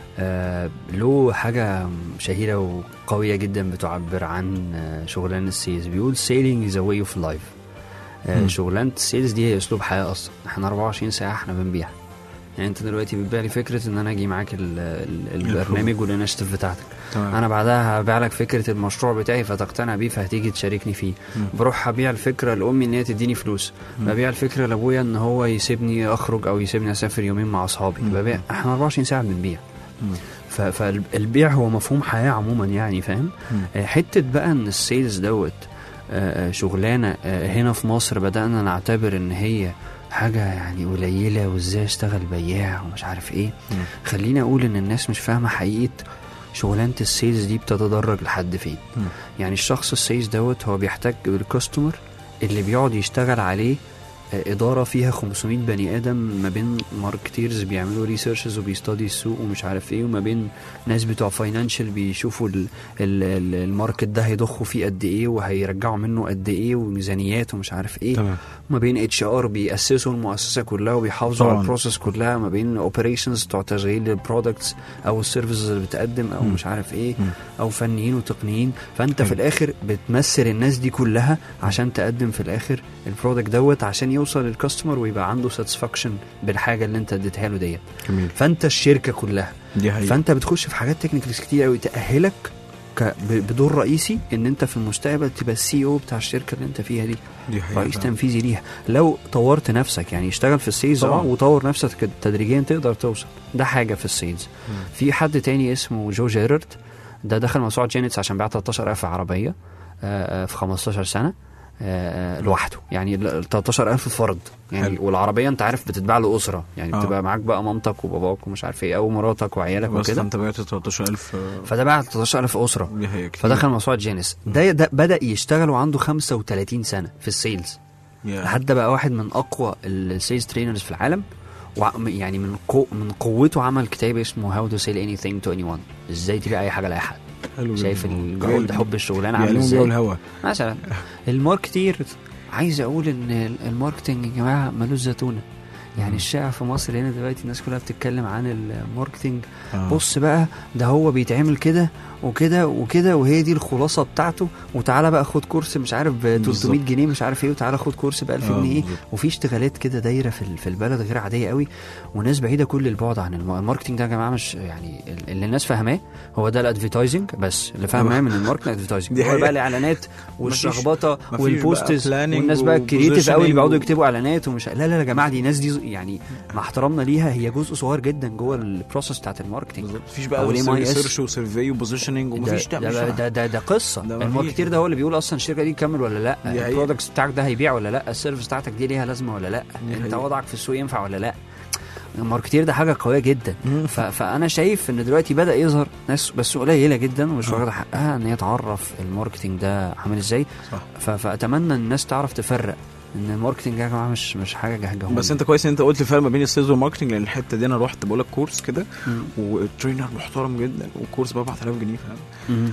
Speaker 5: آه، له حاجة شهيرة وقوية جدا بتعبر عن آه، شغلانة السيلز بيقول سيلينج is a way of life آه،
Speaker 2: مم.
Speaker 5: شغلانة السيلز دي هي اسلوب حياة اصلا احنا 24 ساعة احنا بنبيع يعني انت دلوقتي بتبيع لي فكرة ان انا اجي معاك ال- ال- البرنامج والانشيتيف بتاعتك
Speaker 2: تمام
Speaker 5: انا بعدها هبيع لك فكره المشروع بتاعي فتقتنع بيه فهتيجي تشاركني فيه
Speaker 2: مم.
Speaker 5: بروح ابيع الفكره لامي ان هي تديني فلوس
Speaker 2: مم.
Speaker 5: ببيع الفكره لابويا ان هو يسيبني اخرج او يسيبني اسافر يومين مع اصحابي
Speaker 2: مم.
Speaker 5: ببيع احنا 24 ساعه بنبيع
Speaker 2: مم.
Speaker 5: ف- فالبيع هو مفهوم حياه عموما يعني فاهم
Speaker 2: مم.
Speaker 5: آه، حته بقى ان السيلز دوت آه، آه، شغلانه آه، هنا في مصر بدانا نعتبر ان هي حاجه يعني قليله وازاي اشتغل بياع ومش عارف ايه
Speaker 2: مم.
Speaker 5: خليني اقول ان الناس مش فاهمه حقيقه شغلانه السيلز دي بتتدرج لحد فين
Speaker 2: مم.
Speaker 5: يعني الشخص السيلز دوت هو بيحتاج بالكاستمر اللي بيقعد يشتغل عليه آه، إدارة فيها 500 بني آدم ما بين ماركتيرز بيعملوا ريسيرشز وبيستادي السوق ومش عارف ايه وما بين ناس بتوع فاينانشال بيشوفوا ال ال ال الماركت ده هيضخوا فيه قد ايه وهيرجعوا منه قد ايه وميزانيات ومش عارف ايه
Speaker 2: تمام
Speaker 5: ما بين اتش ار بيأسسوا المؤسسه كلها وبيحافظوا
Speaker 2: طبعاً.
Speaker 5: على البروسيس كلها ما بين اوبريشنز بتوع تشغيل البرودكتس او السيرفيسز اللي بتقدم او
Speaker 2: مم.
Speaker 5: مش عارف ايه
Speaker 2: مم.
Speaker 5: او فنيين وتقنيين فانت
Speaker 2: حلو.
Speaker 5: في الاخر بتمثل الناس دي كلها عشان تقدم في الاخر البرودكت دوت عشان يوصل للكاستمر ويبقى عنده ساتسفاكشن بالحاجه اللي انت اديتها له ديت
Speaker 2: جميل
Speaker 5: فانت الشركه كلها
Speaker 2: دي حقيقة
Speaker 5: فانت بتخش في حاجات تكنيكالز كتير قوي تاهلك ك- ب- بدور رئيسي ان انت في المستقبل تبقى السي او بتاع الشركه اللي انت فيها دي
Speaker 2: دي حقيقة
Speaker 5: رئيس
Speaker 2: فعلا.
Speaker 5: تنفيذي ليها لو طورت نفسك يعني اشتغل في السيلز
Speaker 2: طبعاً.
Speaker 5: اه وطور نفسك تدريجيا تقدر توصل ده حاجه في السيلز في حد تاني اسمه جو جيرارد ده دخل موسوعه جينيتس عشان بيع 13000 عربيه آه، آه، في 15 سنه آه، آه، لوحده يعني ال 13000 فرد يعني
Speaker 2: حلو.
Speaker 5: والعربيه انت عارف بتتباع لاسره يعني
Speaker 2: آه.
Speaker 5: بتبقى معاك بقى مامتك وباباك ومش عارف ايه او مراتك وعيالك
Speaker 2: بس
Speaker 5: وكده
Speaker 2: انت بعت 13000 آه،
Speaker 5: فده باع 13000 اسره
Speaker 2: دي حقيقة كتير.
Speaker 5: فدخل موسوعه جينيس ده, ده بدا يشتغل وعنده 35 سنه في السيلز
Speaker 2: يا.
Speaker 5: لحد ده بقى واحد من اقوى السيلز ترينرز في العالم وع- يعني من قو من قوته عمل كتاب اسمه هاو تو سيل اني ثينج تو اني ون ازاي تبيع اي حاجه لاي حد
Speaker 2: حلو
Speaker 5: شايف
Speaker 2: جداً.
Speaker 5: الجهد حب الشغلانه عامل
Speaker 2: بيعلموا بيعوا
Speaker 5: ازاي
Speaker 2: الهوا
Speaker 5: مثلا الماركتير عايز اقول ان الماركتنج يا جماعه ملوش زتونه يعني الشائع في مصر هنا دلوقتي الناس كلها بتتكلم عن الماركتنج
Speaker 2: آه.
Speaker 5: بص بقى ده هو بيتعمل كده وكده وكده وهي دي الخلاصه بتاعته وتعالى بقى خد كورس مش عارف ب 300
Speaker 2: بالظبط.
Speaker 5: جنيه مش عارف ايه وتعالى خد كورس ب 1000
Speaker 2: آه،
Speaker 5: جنيه
Speaker 2: بالظبط.
Speaker 5: وفي اشتغالات كده دايره في ال- في البلد غير عاديه قوي وناس بعيده كل البعد عن الم- الماركتنج ده يا جماعه مش يعني ال- اللي الناس فاهماه هو ده الادفيتايزنج بس اللي فاهماه من الماركتنج ادفيتايزنج
Speaker 2: دي
Speaker 5: هو
Speaker 2: حقيقة.
Speaker 5: بقى الاعلانات والشخبطه
Speaker 2: مفيش
Speaker 5: والبوستز
Speaker 2: بقى planning
Speaker 5: والناس بقى الكرييتيف قوي اللي
Speaker 2: وpositioning
Speaker 5: بيقعدوا
Speaker 2: و-
Speaker 5: يكتبوا اعلانات ومش لا لا لا يا جماعه دي ناس دي يعني مع احترامنا ليها هي جزء صغير جدا جوه البروسيس بتاعت الماركتنج
Speaker 2: بالظبط مفيش
Speaker 5: أو
Speaker 2: بقى
Speaker 5: ال MIS.
Speaker 2: سيرش وسيرفي وبوزيشننج ومفيش
Speaker 5: ده,
Speaker 2: ده,
Speaker 5: ده, ده, ده, ده قصه
Speaker 2: ده مفيش.
Speaker 5: الماركتير ده هو اللي بيقول اصلا الشركه دي تكمل ولا لا
Speaker 2: دي حقيقة.
Speaker 5: البرودكتس بتاعك ده هيبيع ولا لا السيرفيس بتاعتك دي ليها لازمه ولا لا
Speaker 2: دي
Speaker 5: انت
Speaker 2: حقيقة.
Speaker 5: وضعك في السوق ينفع ولا لا الماركتير ده حاجه قويه جدا ف... فانا شايف ان دلوقتي بدا يظهر ناس بس قليله جدا ومش
Speaker 2: آه.
Speaker 5: واخده حقها ان هي تعرف الماركتينج ده عامل ازاي
Speaker 2: صح.
Speaker 5: ف... فاتمنى ان الناس تعرف تفرق ان الماركتينج يا جماعه مش مش حاجه جهجهون
Speaker 2: بس انت كويس ان انت قلت الفرق ما بين السيلز والماركتنج لان الحته دي انا رحت بقول لك كورس كده
Speaker 5: مم.
Speaker 2: وترينر محترم جدا وكورس ب 4000 جنيه فاهم
Speaker 5: مم.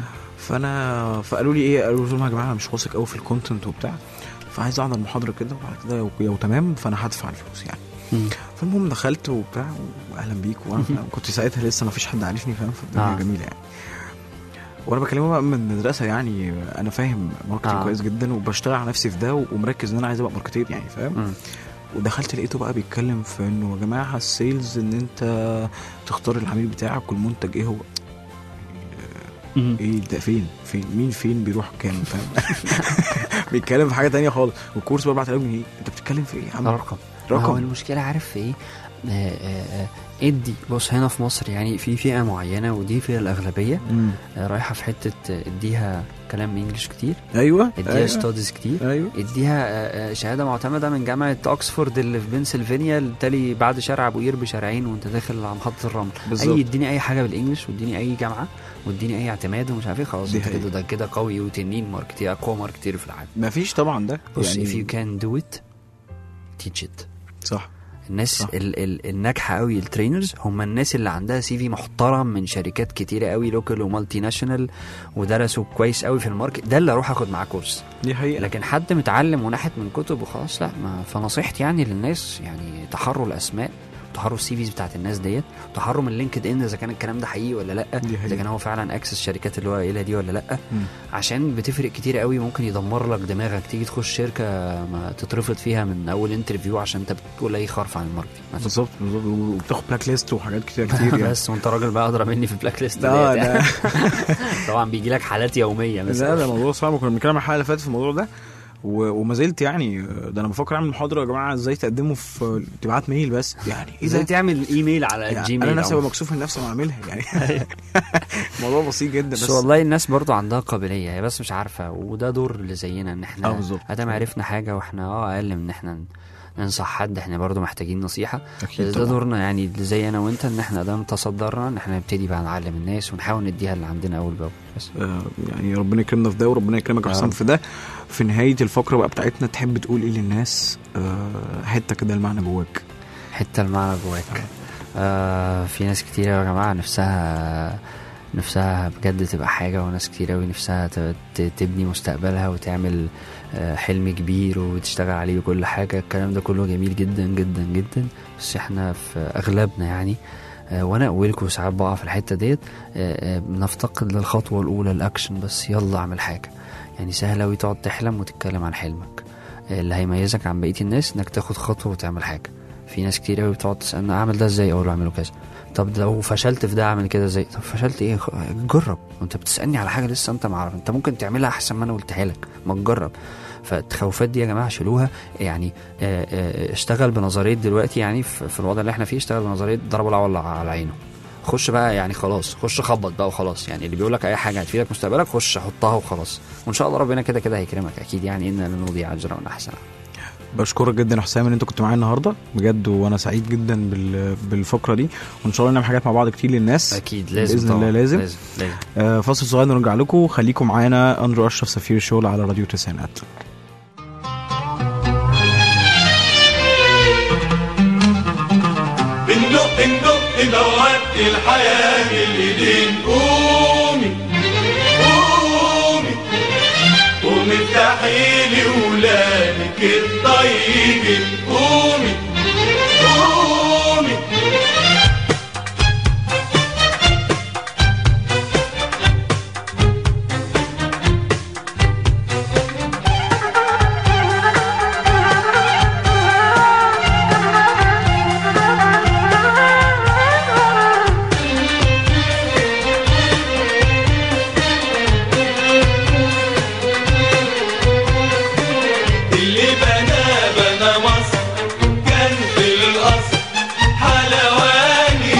Speaker 2: فانا فقالوا لي ايه قالوا لهم يا جماعه انا مش واثق قوي في الكونتنت وبتاع فعايز احضر محاضره كده وبعد كده لو- لو تمام فانا هدفع الفلوس يعني
Speaker 5: مم.
Speaker 2: فالمهم دخلت وبتاع واهلا بيك وانا كنت ساعتها لسه ما فيش حد عارفني فاهم فالدنيا
Speaker 5: آه.
Speaker 2: جميله يعني وانا بكلمه بقى من المدرسه يعني انا فاهم ماركتنج
Speaker 5: آه.
Speaker 2: كويس جدا وبشتغل على نفسي في ده ومركز ان انا عايز ابقى ماركتير يعني فاهم
Speaker 5: مم.
Speaker 2: ودخلت لقيته بقى بيتكلم في انه يا جماعه السيلز ان انت تختار العميل بتاعك والمنتج ايه هو
Speaker 5: مم.
Speaker 2: ايه ده فين فين مين فين بيروح كام فاهم بيتكلم في حاجه تانية خالص والكورس ب 4000 جنيه انت بتتكلم في ايه يا عم
Speaker 5: رقم هو
Speaker 2: رقم
Speaker 5: المشكله عارف في ايه آه، آه، آه، ادي بص هنا في مصر يعني في فئه معينه ودي فئه الاغلبيه
Speaker 2: مم.
Speaker 5: آه، رايحه في حته آه، اديها كلام انجلش كتير
Speaker 2: ايوه
Speaker 5: اديها
Speaker 2: ايوه
Speaker 5: ستاديز كتير
Speaker 2: ايوه
Speaker 5: اديها آه، آه، شهاده معتمده من جامعه اوكسفورد اللي في بنسلفانيا اللي تالي بعد شارع ابو قير بشارعين وانت داخل على محطه الرمل
Speaker 2: بالظبط.
Speaker 5: اي اديني اي حاجه بالانجلش واديني اي جامعه واديني اي اعتماد ومش عارف ايه خلاص
Speaker 2: دي
Speaker 5: انت
Speaker 2: حقيقة.
Speaker 5: كده ده كده قوي وتنين ماركتير اقوى ماركتير في العالم
Speaker 2: مفيش طبعا ده
Speaker 5: بص
Speaker 2: يعني
Speaker 5: if you can do it teach it
Speaker 2: صح
Speaker 5: الناس
Speaker 2: صح.
Speaker 5: ال ال الناجحه قوي الترينرز هم الناس اللي عندها سي في محترم من شركات كتيره قوي لوكال ومالتي ناشونال ودرسوا كويس قوي في الماركت ده اللي اروح اخد معاه كورس
Speaker 2: دي حقيقه
Speaker 5: لكن حد متعلم ونحت من كتب وخلاص لا ما فنصيحتي يعني للناس يعني تحروا الاسماء تحروا السي فيز بتاعت الناس ديت تحروا من لينكد ان اذا كان الكلام ده حقيقي ولا لا
Speaker 2: دي
Speaker 5: اذا
Speaker 2: حقيقة.
Speaker 5: كان هو فعلا اكسس الشركات اللي هو قايلها دي ولا لا
Speaker 2: مم.
Speaker 5: عشان بتفرق كتير قوي ممكن يدمر لك دماغك تيجي تخش شركه ما تترفض فيها من اول انترفيو عشان انت بتقول اي خرف عن الماركتنج مثلا.
Speaker 2: بالظبط بالظبط وبتاخد بلاك ليست وحاجات كتير كتير يعني
Speaker 5: بس وانت راجل بقى ادرى مني في البلاك ليست
Speaker 2: لا
Speaker 5: ديت
Speaker 2: ده
Speaker 5: يعني. طبعا بيجي لك حالات يوميه
Speaker 2: لا
Speaker 5: مثلا
Speaker 2: ده موضوع صعب كنا بنتكلم الحلقه اللي فاتت في الموضوع ده و- وما زلت يعني ده انا بفكر اعمل محاضره يا جماعه ازاي تقدموا في تبعت ميل بس يعني ايه
Speaker 5: ازاي
Speaker 2: ده؟
Speaker 5: تعمل ايميل على
Speaker 2: يعني
Speaker 5: الجيميل
Speaker 2: انا نفسي
Speaker 5: أو-
Speaker 2: ابقى مكسوف من نفسي وانا اعملها يعني الموضوع بسيط جدا
Speaker 5: بس
Speaker 2: بس
Speaker 5: والله الناس برضو عندها قابليه هي بس مش عارفه وده دور اللي زينا ان احنا
Speaker 2: اه بالظبط.
Speaker 5: ادام عرفنا حاجه واحنا اه اقل من ان احنا ننصح حد احنا برضو محتاجين نصيحه
Speaker 2: اكيد
Speaker 5: ده
Speaker 2: طبعا
Speaker 5: دورنا يعني اللي زي انا وانت ان احنا ادام تصدرنا ان احنا نبتدي بقى نعلم الناس ونحاول نديها اللي عندنا اول باول بس
Speaker 2: آه، يعني ربنا يكرمنا في ده وربنا يكرمك يا
Speaker 5: يا
Speaker 2: حسام
Speaker 5: رب.
Speaker 2: في ده في نهايه الفقره بقى بتاعتنا تحب تقول ايه للناس آه، حته كده المعنى جواك
Speaker 5: حته المعنى جواك آه في ناس كتير يا جماعه نفسها نفسها بجد تبقى حاجة وناس كتير أوي نفسها ت- ت- تبني مستقبلها وتعمل آه، حلم كبير وتشتغل عليه وكل حاجة الكلام ده كله جميل جدا جدا جدا بس احنا في أغلبنا يعني آه، وانا اولكم ساعات بقع في الحته ديت آه، آه، بنفتقد للخطوه الاولى الاكشن بس يلا اعمل حاجه يعني سهل أوي تقعد تحلم وتتكلم عن حلمك آه، اللي هيميزك عن بقيه الناس انك تاخد خطوه وتعمل حاجه في ناس كتير قوي بتقعد تسالنا اعمل ده ازاي اقول له اعمله كذا طب لو فشلت في ده اعمل كده ازاي طب فشلت ايه خ- جرب وانت بتسالني على حاجه لسه انت معرف انت ممكن تعملها احسن ما انا قلتها لك ما تجرب فالتخوفات دي يا جماعه شيلوها يعني آه، آه، اشتغل بنظريه دلوقتي يعني في في الوضع اللي احنا فيه اشتغل بنظريه ضرب العول على عينه خش بقى يعني خلاص خش خبط بقى وخلاص يعني اللي بيقول لك اي حاجه هتفيدك مستقبلك خش حطها وخلاص وان شاء الله ربنا كده كده هيكرمك اكيد يعني ان لن نضيع اجرا احسن
Speaker 2: بشكرك جدا يا حسام ان انت كنت معايا النهارده بجد وانا سعيد جدا بال- بالفقره دي وان شاء الله نعمل حاجات مع بعض كتير للناس
Speaker 5: اكيد لازم
Speaker 2: بإذن
Speaker 5: طبعا.
Speaker 2: الله لازم.
Speaker 5: لازم, لازم.
Speaker 2: آه، فاصل صغير نرجع لكم خليكم معانا اندرو اشرف سفير الشغل على راديو تسعينات
Speaker 6: بندق ندق دوات الحياة بالايدين قومي قومي قومي افتحي لي ولادك الطيبين قومي قومي اللي بنى بنى مصر كان في الأصل حلواني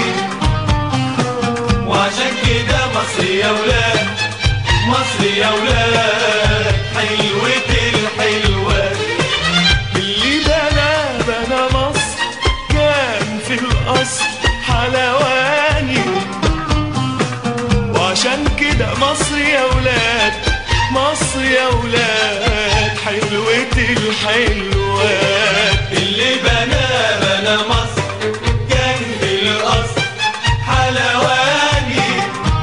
Speaker 6: وعشان كده مصر يا ولاد مصر يا ولاد حلوة الحلوات اللي بنى بنى مصر كان في الأصل حلواني وعشان كده مصر يا ولاد مصر يا ولاد حلوة الحلوات اللي بنى بنى مصر كان في الأصل حلواني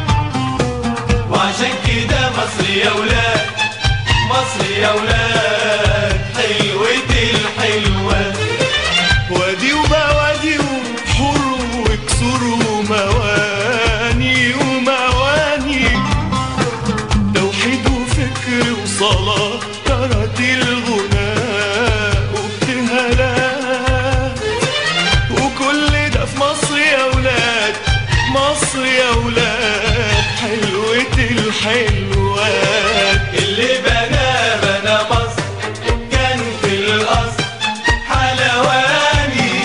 Speaker 6: وعشان كده مصر يا ولاد مصر يا ولاد حلوة الحلوات وادي وبوادي وبحور وكسور ومواني ومواني توحيد وفكر وصلاة تراتيل الغناء وابتهالات وكل ده في مصر يا ولاد مصر يا ولاد حلوة الحلوات اللي بنى بنى مصر كان في الأصل حلواني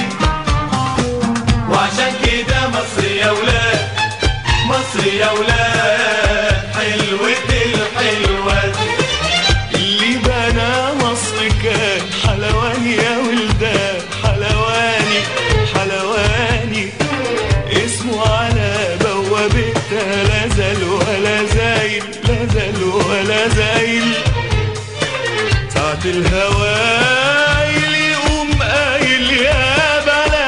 Speaker 6: وعشان كده مصر يا ولاد مصر يا ولاد حلوة الحلوات اللي بنى مصر كان حلواني يا ولدان حلواني حلواني اسمه على بوابتها لا زال ولا زايل لا زال ولا زايل ساعة الهوايل يقوم قايل يا بلد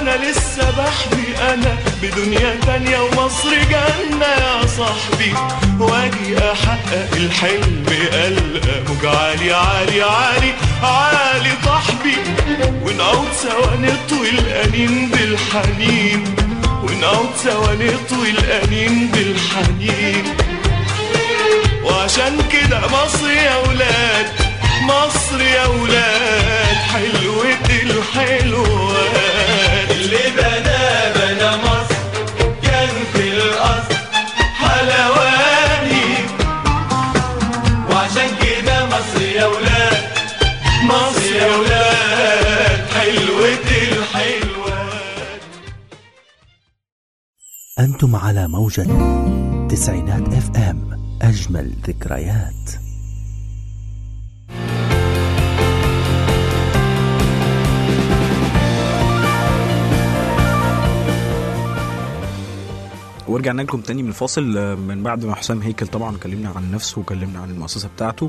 Speaker 6: وانا لسه بحبي انا بدنيا تانية ومصر جنة يا صاحبي واجي احقق الحلم القى موج عالي عالي عالي عالي صاحبي ونقعد سوا نطوي الانين بالحنين ونقعد سوا نطوي الانين بالحنين وعشان كده مصر يا ولاد مصر يا ولاد حلوة الحلوات اللي بنا بنا مصر كان في الأصل حلواني وعشان كده مصر يا ولاد مصر يا ولاد حلوة الحلوات
Speaker 1: أنتم على موجة تسعينات اف ام أجمل ذكريات
Speaker 2: ورجعنا لكم تاني من الفاصل آه، من بعد ما حسام هيكل طبعا كلمنا عن نفسه وكلمنا عن المؤسسه بتاعته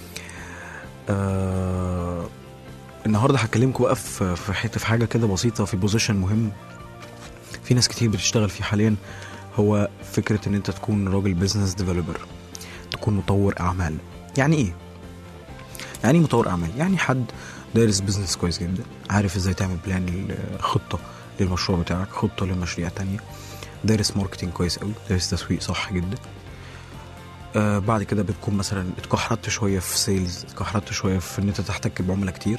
Speaker 2: آه النهارده هكلمكم بقى في في حته في حاجه كده بسيطه في بوزيشن مهم في ناس كتير بتشتغل فيه حاليا هو فكره ان انت تكون راجل بزنس ديفلوبر تكون مطور اعمال يعني ايه يعني إيه مطور اعمال يعني حد دارس بزنس كويس جدا عارف ازاي تعمل بلان خطه للمشروع بتاعك خطه لمشاريع تانية دارس ماركتينج كويس قوي دارس تسويق صح جدا آه بعد كده بتكون مثلا اتكحرت شويه في سيلز اتكحرت شويه في ان انت تحتك بعملاء كتير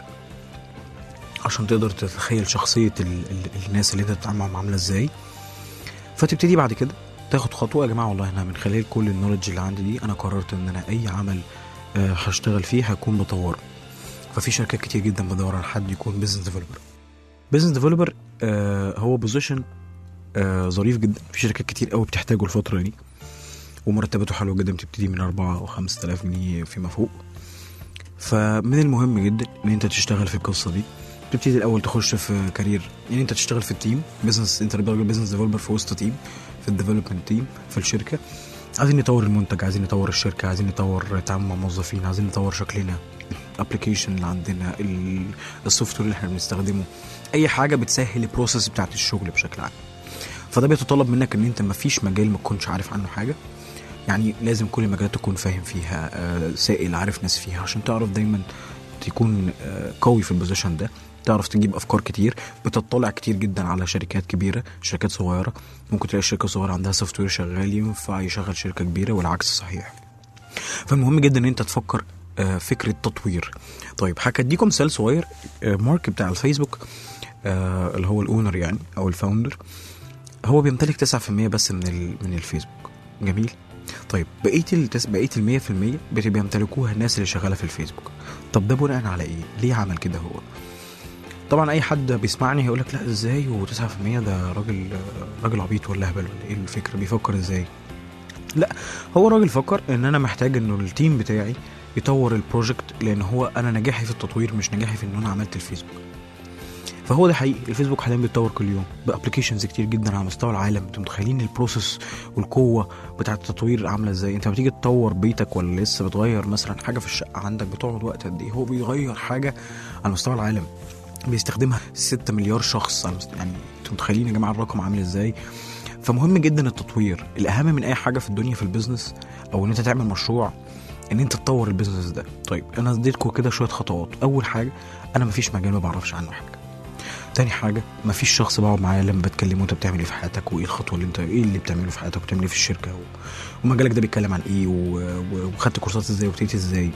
Speaker 2: عشان تقدر تتخيل شخصيه ال ال الناس اللي انت بتتعامل معاهم عامله ازاي فتبتدي بعد كده تاخد خطوه يا جماعه والله انا من خلال كل النولج اللي عندي دي انا قررت ان انا اي عمل آه هشتغل فيه هكون بطوره ففي شركات كتير جدا بدور على حد يكون بزنس ديفلوبر بزنس ديفلوبر آه هو بوزيشن آه ظريف جدا في شركات كتير قوي بتحتاجه الفتره دي ومرتباته حلوه جدا بتبتدي من 4 او 5000 جنيه فيما فوق فمن المهم جدا ان انت تشتغل في القصه دي تبتدي الاول تخش في كارير يعني انت تشتغل في التيم بزنس انت بزنس ديفلوبر في وسط تيم في الديفلوبمنت تيم في الشركه عايزين نطور المنتج عايزين نطور الشركه عايزين نطور التعامل مع الموظفين عايزين نطور شكلنا الابلكيشن اللي عندنا ال- السوفت وير اللي احنا بنستخدمه اي حاجه بتسهل البروسيس بتاعت الشغل بشكل عام فده بيتطلب منك ان انت مفيش مجال ما تكونش عارف عنه حاجه يعني لازم كل المجالات تكون فاهم فيها آه، سائل عارف ناس فيها عشان تعرف دايما تكون آه، قوي في البوزيشن ده تعرف تجيب افكار كتير بتطلع كتير جدا على شركات كبيره شركات صغيره ممكن تلاقي شركه صغيره عندها سوفت وير شغال ينفع يشغل شركه كبيره والعكس صحيح فالمهم جدا ان انت تفكر آه، فكره تطوير طيب هكديكم مثال صغير آه، مارك بتاع الفيسبوك آه، اللي هو الاونر يعني او الفاوندر هو بيمتلك 9% بس من ال... من الفيسبوك جميل طيب بقيه التس... بقيه ال 100% بت- بيمتلكوها الناس اللي شغاله في الفيسبوك طب ده بناء على ايه ليه عمل كده هو طبعا اي حد بيسمعني هيقول لك لا ازاي و9% ده راجل راجل عبيط ولا هبل ولا ايه الفكره بيفكر ازاي لا هو راجل فكر ان انا محتاج انه التيم بتاعي يطور البروجكت لان هو انا نجاحي في التطوير مش نجاحي في ان انا عملت الفيسبوك فهو ده حقيقي الفيسبوك حاليا بيتطور كل يوم بابلكيشنز كتير جدا على مستوى العالم انتوا متخيلين البروسيس والقوه بتاعه التطوير عامله ازاي انت بتيجي تطور بيتك ولا لسه بتغير مثلا حاجه في الشقه عندك بتقعد وقت قد ايه هو بيغير حاجه على مستوى العالم بيستخدمها 6 مليار شخص على مست- يعني انتوا متخيلين يا جماعه الرقم عامل ازاي فمهم جدا التطوير الاهم من اي حاجه في الدنيا في البيزنس او ان انت تعمل مشروع ان انت تطور البيزنس ده طيب انا اديتكم كده شويه خطوات اول حاجه انا مفيش مجال ما بعرفش عنه حاجه تاني حاجه مفيش شخص بقعد معاه لما بتكلمه انت بتعمل ايه في حياتك وايه الخطوه اللي انت ايه اللي بتعمله في حياتك وبتعمل ايه في الشركه و... ومجالك ده بيتكلم عن ايه و... و... وخدت كورسات ازاي وابتديت ازاي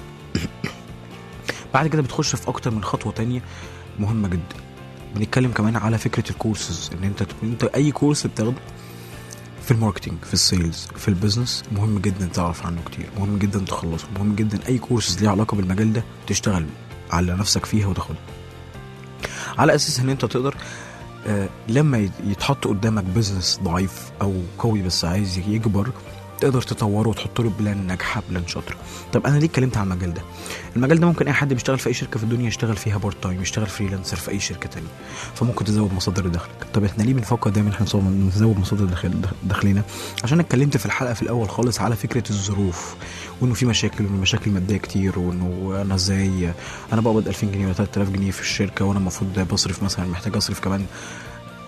Speaker 2: بعد كده بتخش في اكتر من خطوه تانية مهمه جدا بنتكلم كمان على فكره الكورسز ان انت تكون انت اي كورس بتاخده في الماركتينج في السيلز في البيزنس مهم جدا تعرف عنه كتير مهم جدا تخلصه مهم جدا اي كورسز ليها علاقه بالمجال ده تشتغل على نفسك فيها وتاخدها على اساس ان انت تقدر آه لما يت- يتحط قدامك بيزنس ضعيف او قوي بس عايز يكبر تقدر تطوره وتحط له بلان ناجحه بلان شاطره طب انا ليه اتكلمت عن المجال ده المجال ده ممكن اي حد بيشتغل في اي شركه في الدنيا يشتغل فيها بارت تايم يشتغل فريلانسر في اي شركه تانية فممكن تزود مصادر دخلك طب احنا ليه بنفكر دايما احنا نصور- نزود مصادر دخل دخلنا عشان اتكلمت في الحلقه في الاول خالص على فكره الظروف وانه في مشاكل وانه مشاكل ماديه كتير وانه انا ازاي انا بقبض 2000 جنيه ولا 3000 جنيه في الشركه وانا المفروض بصرف مثلا محتاج اصرف كمان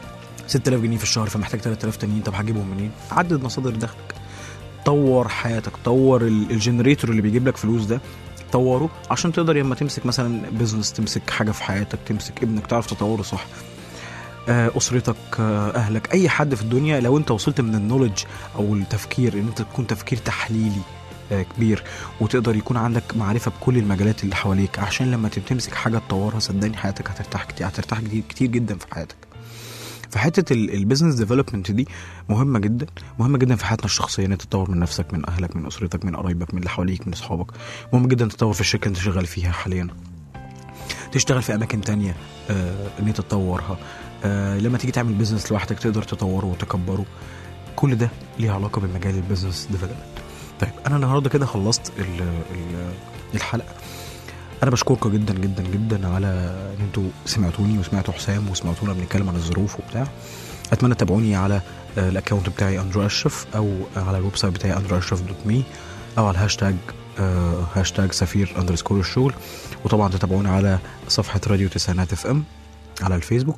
Speaker 2: 6000 جنيه في الشهر فمحتاج 3000 تانيين طب هجيبهم منين عدد مصادر دخلك طور حياتك طور ال- الجنريتور اللي بيجيب لك فلوس ده طوره عشان تقدر لما تمسك مثلا بزنس تمسك حاجه في حياتك تمسك ابنك تعرف تطوره صح آه، اسرتك آه، اهلك اي حد في الدنيا لو انت وصلت من النولج او التفكير ان انت تكون تفكير تحليلي آه، كبير وتقدر يكون عندك معرفه بكل المجالات اللي حواليك عشان لما تمسك حاجه تطورها صدقني حياتك هترتاح كتير هترتاح كتير, كتير جدا في حياتك فحته البيزنس ديفلوبمنت دي مهمه جدا مهمه جدا في حياتنا الشخصيه ان انت تطور من نفسك من اهلك من اسرتك من قرايبك من اللي حواليك من اصحابك مهم جدا تطور في الشركه اللي انت شغال فيها حاليا تشتغل في اماكن تانية آه ان انت تطورها آه لما تيجي تعمل بيزنس لوحدك تقدر تطوره وتكبره كل ده ليه علاقه بمجال البيزنس ديفلوبمنت طيب انا النهارده كده خلصت ال ال الحلقه انا بشكركم جدا جدا جدا على ان انتوا سمعتوني وسمعتوا حسام وسمعتونا بنتكلم عن الظروف وبتاع اتمنى تتابعوني على آه، الاكونت بتاعي اندرو اشرف او على الويب سايت بتاعي اندرو اشرف دوت مي او على الهاشتاج آه، هاشتاج سفير اندرسكور الشغل وطبعا تتابعونا على صفحه راديو تسعينات اف ام على الفيسبوك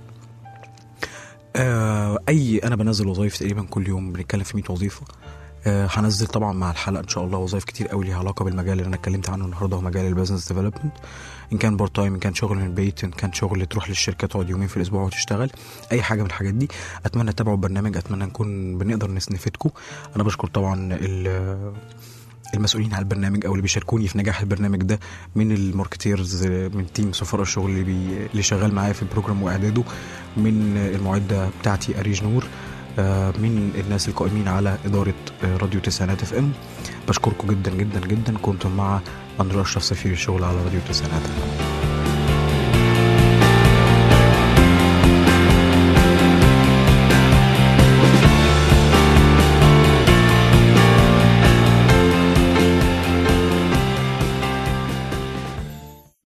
Speaker 2: آه، اي انا بنزل وظايف تقريبا كل يوم بنتكلم في 100 وظيفه آه، هنزل طبعا مع الحلقه ان شاء الله وظايف كتير قوي ليها علاقه بالمجال اللي انا اتكلمت عنه النهارده هو مجال البيزنس ديفلوبمنت ان كان بارت تايم ان كان شغل من البيت ان كان شغل تروح للشركه تقعد يومين في الاسبوع وتشتغل اي حاجه من الحاجات دي اتمنى تتابعوا البرنامج اتمنى نكون بنقدر نس- نفيدكم انا بشكر طبعا ال- المسؤولين على البرنامج او اللي بيشاركوني في نجاح البرنامج ده من الماركتيرز من تيم سفراء الشغل اللي بي اللي شغال معايا في البروجرام واعداده من المعده بتاعتي اريج نور آه، من الناس القائمين على اداره آه، راديو تسعينات اف ام بشكركم جدا جدا جدا كنتم مع اندرو اشرف سفير الشغل على راديو تسعينات FM.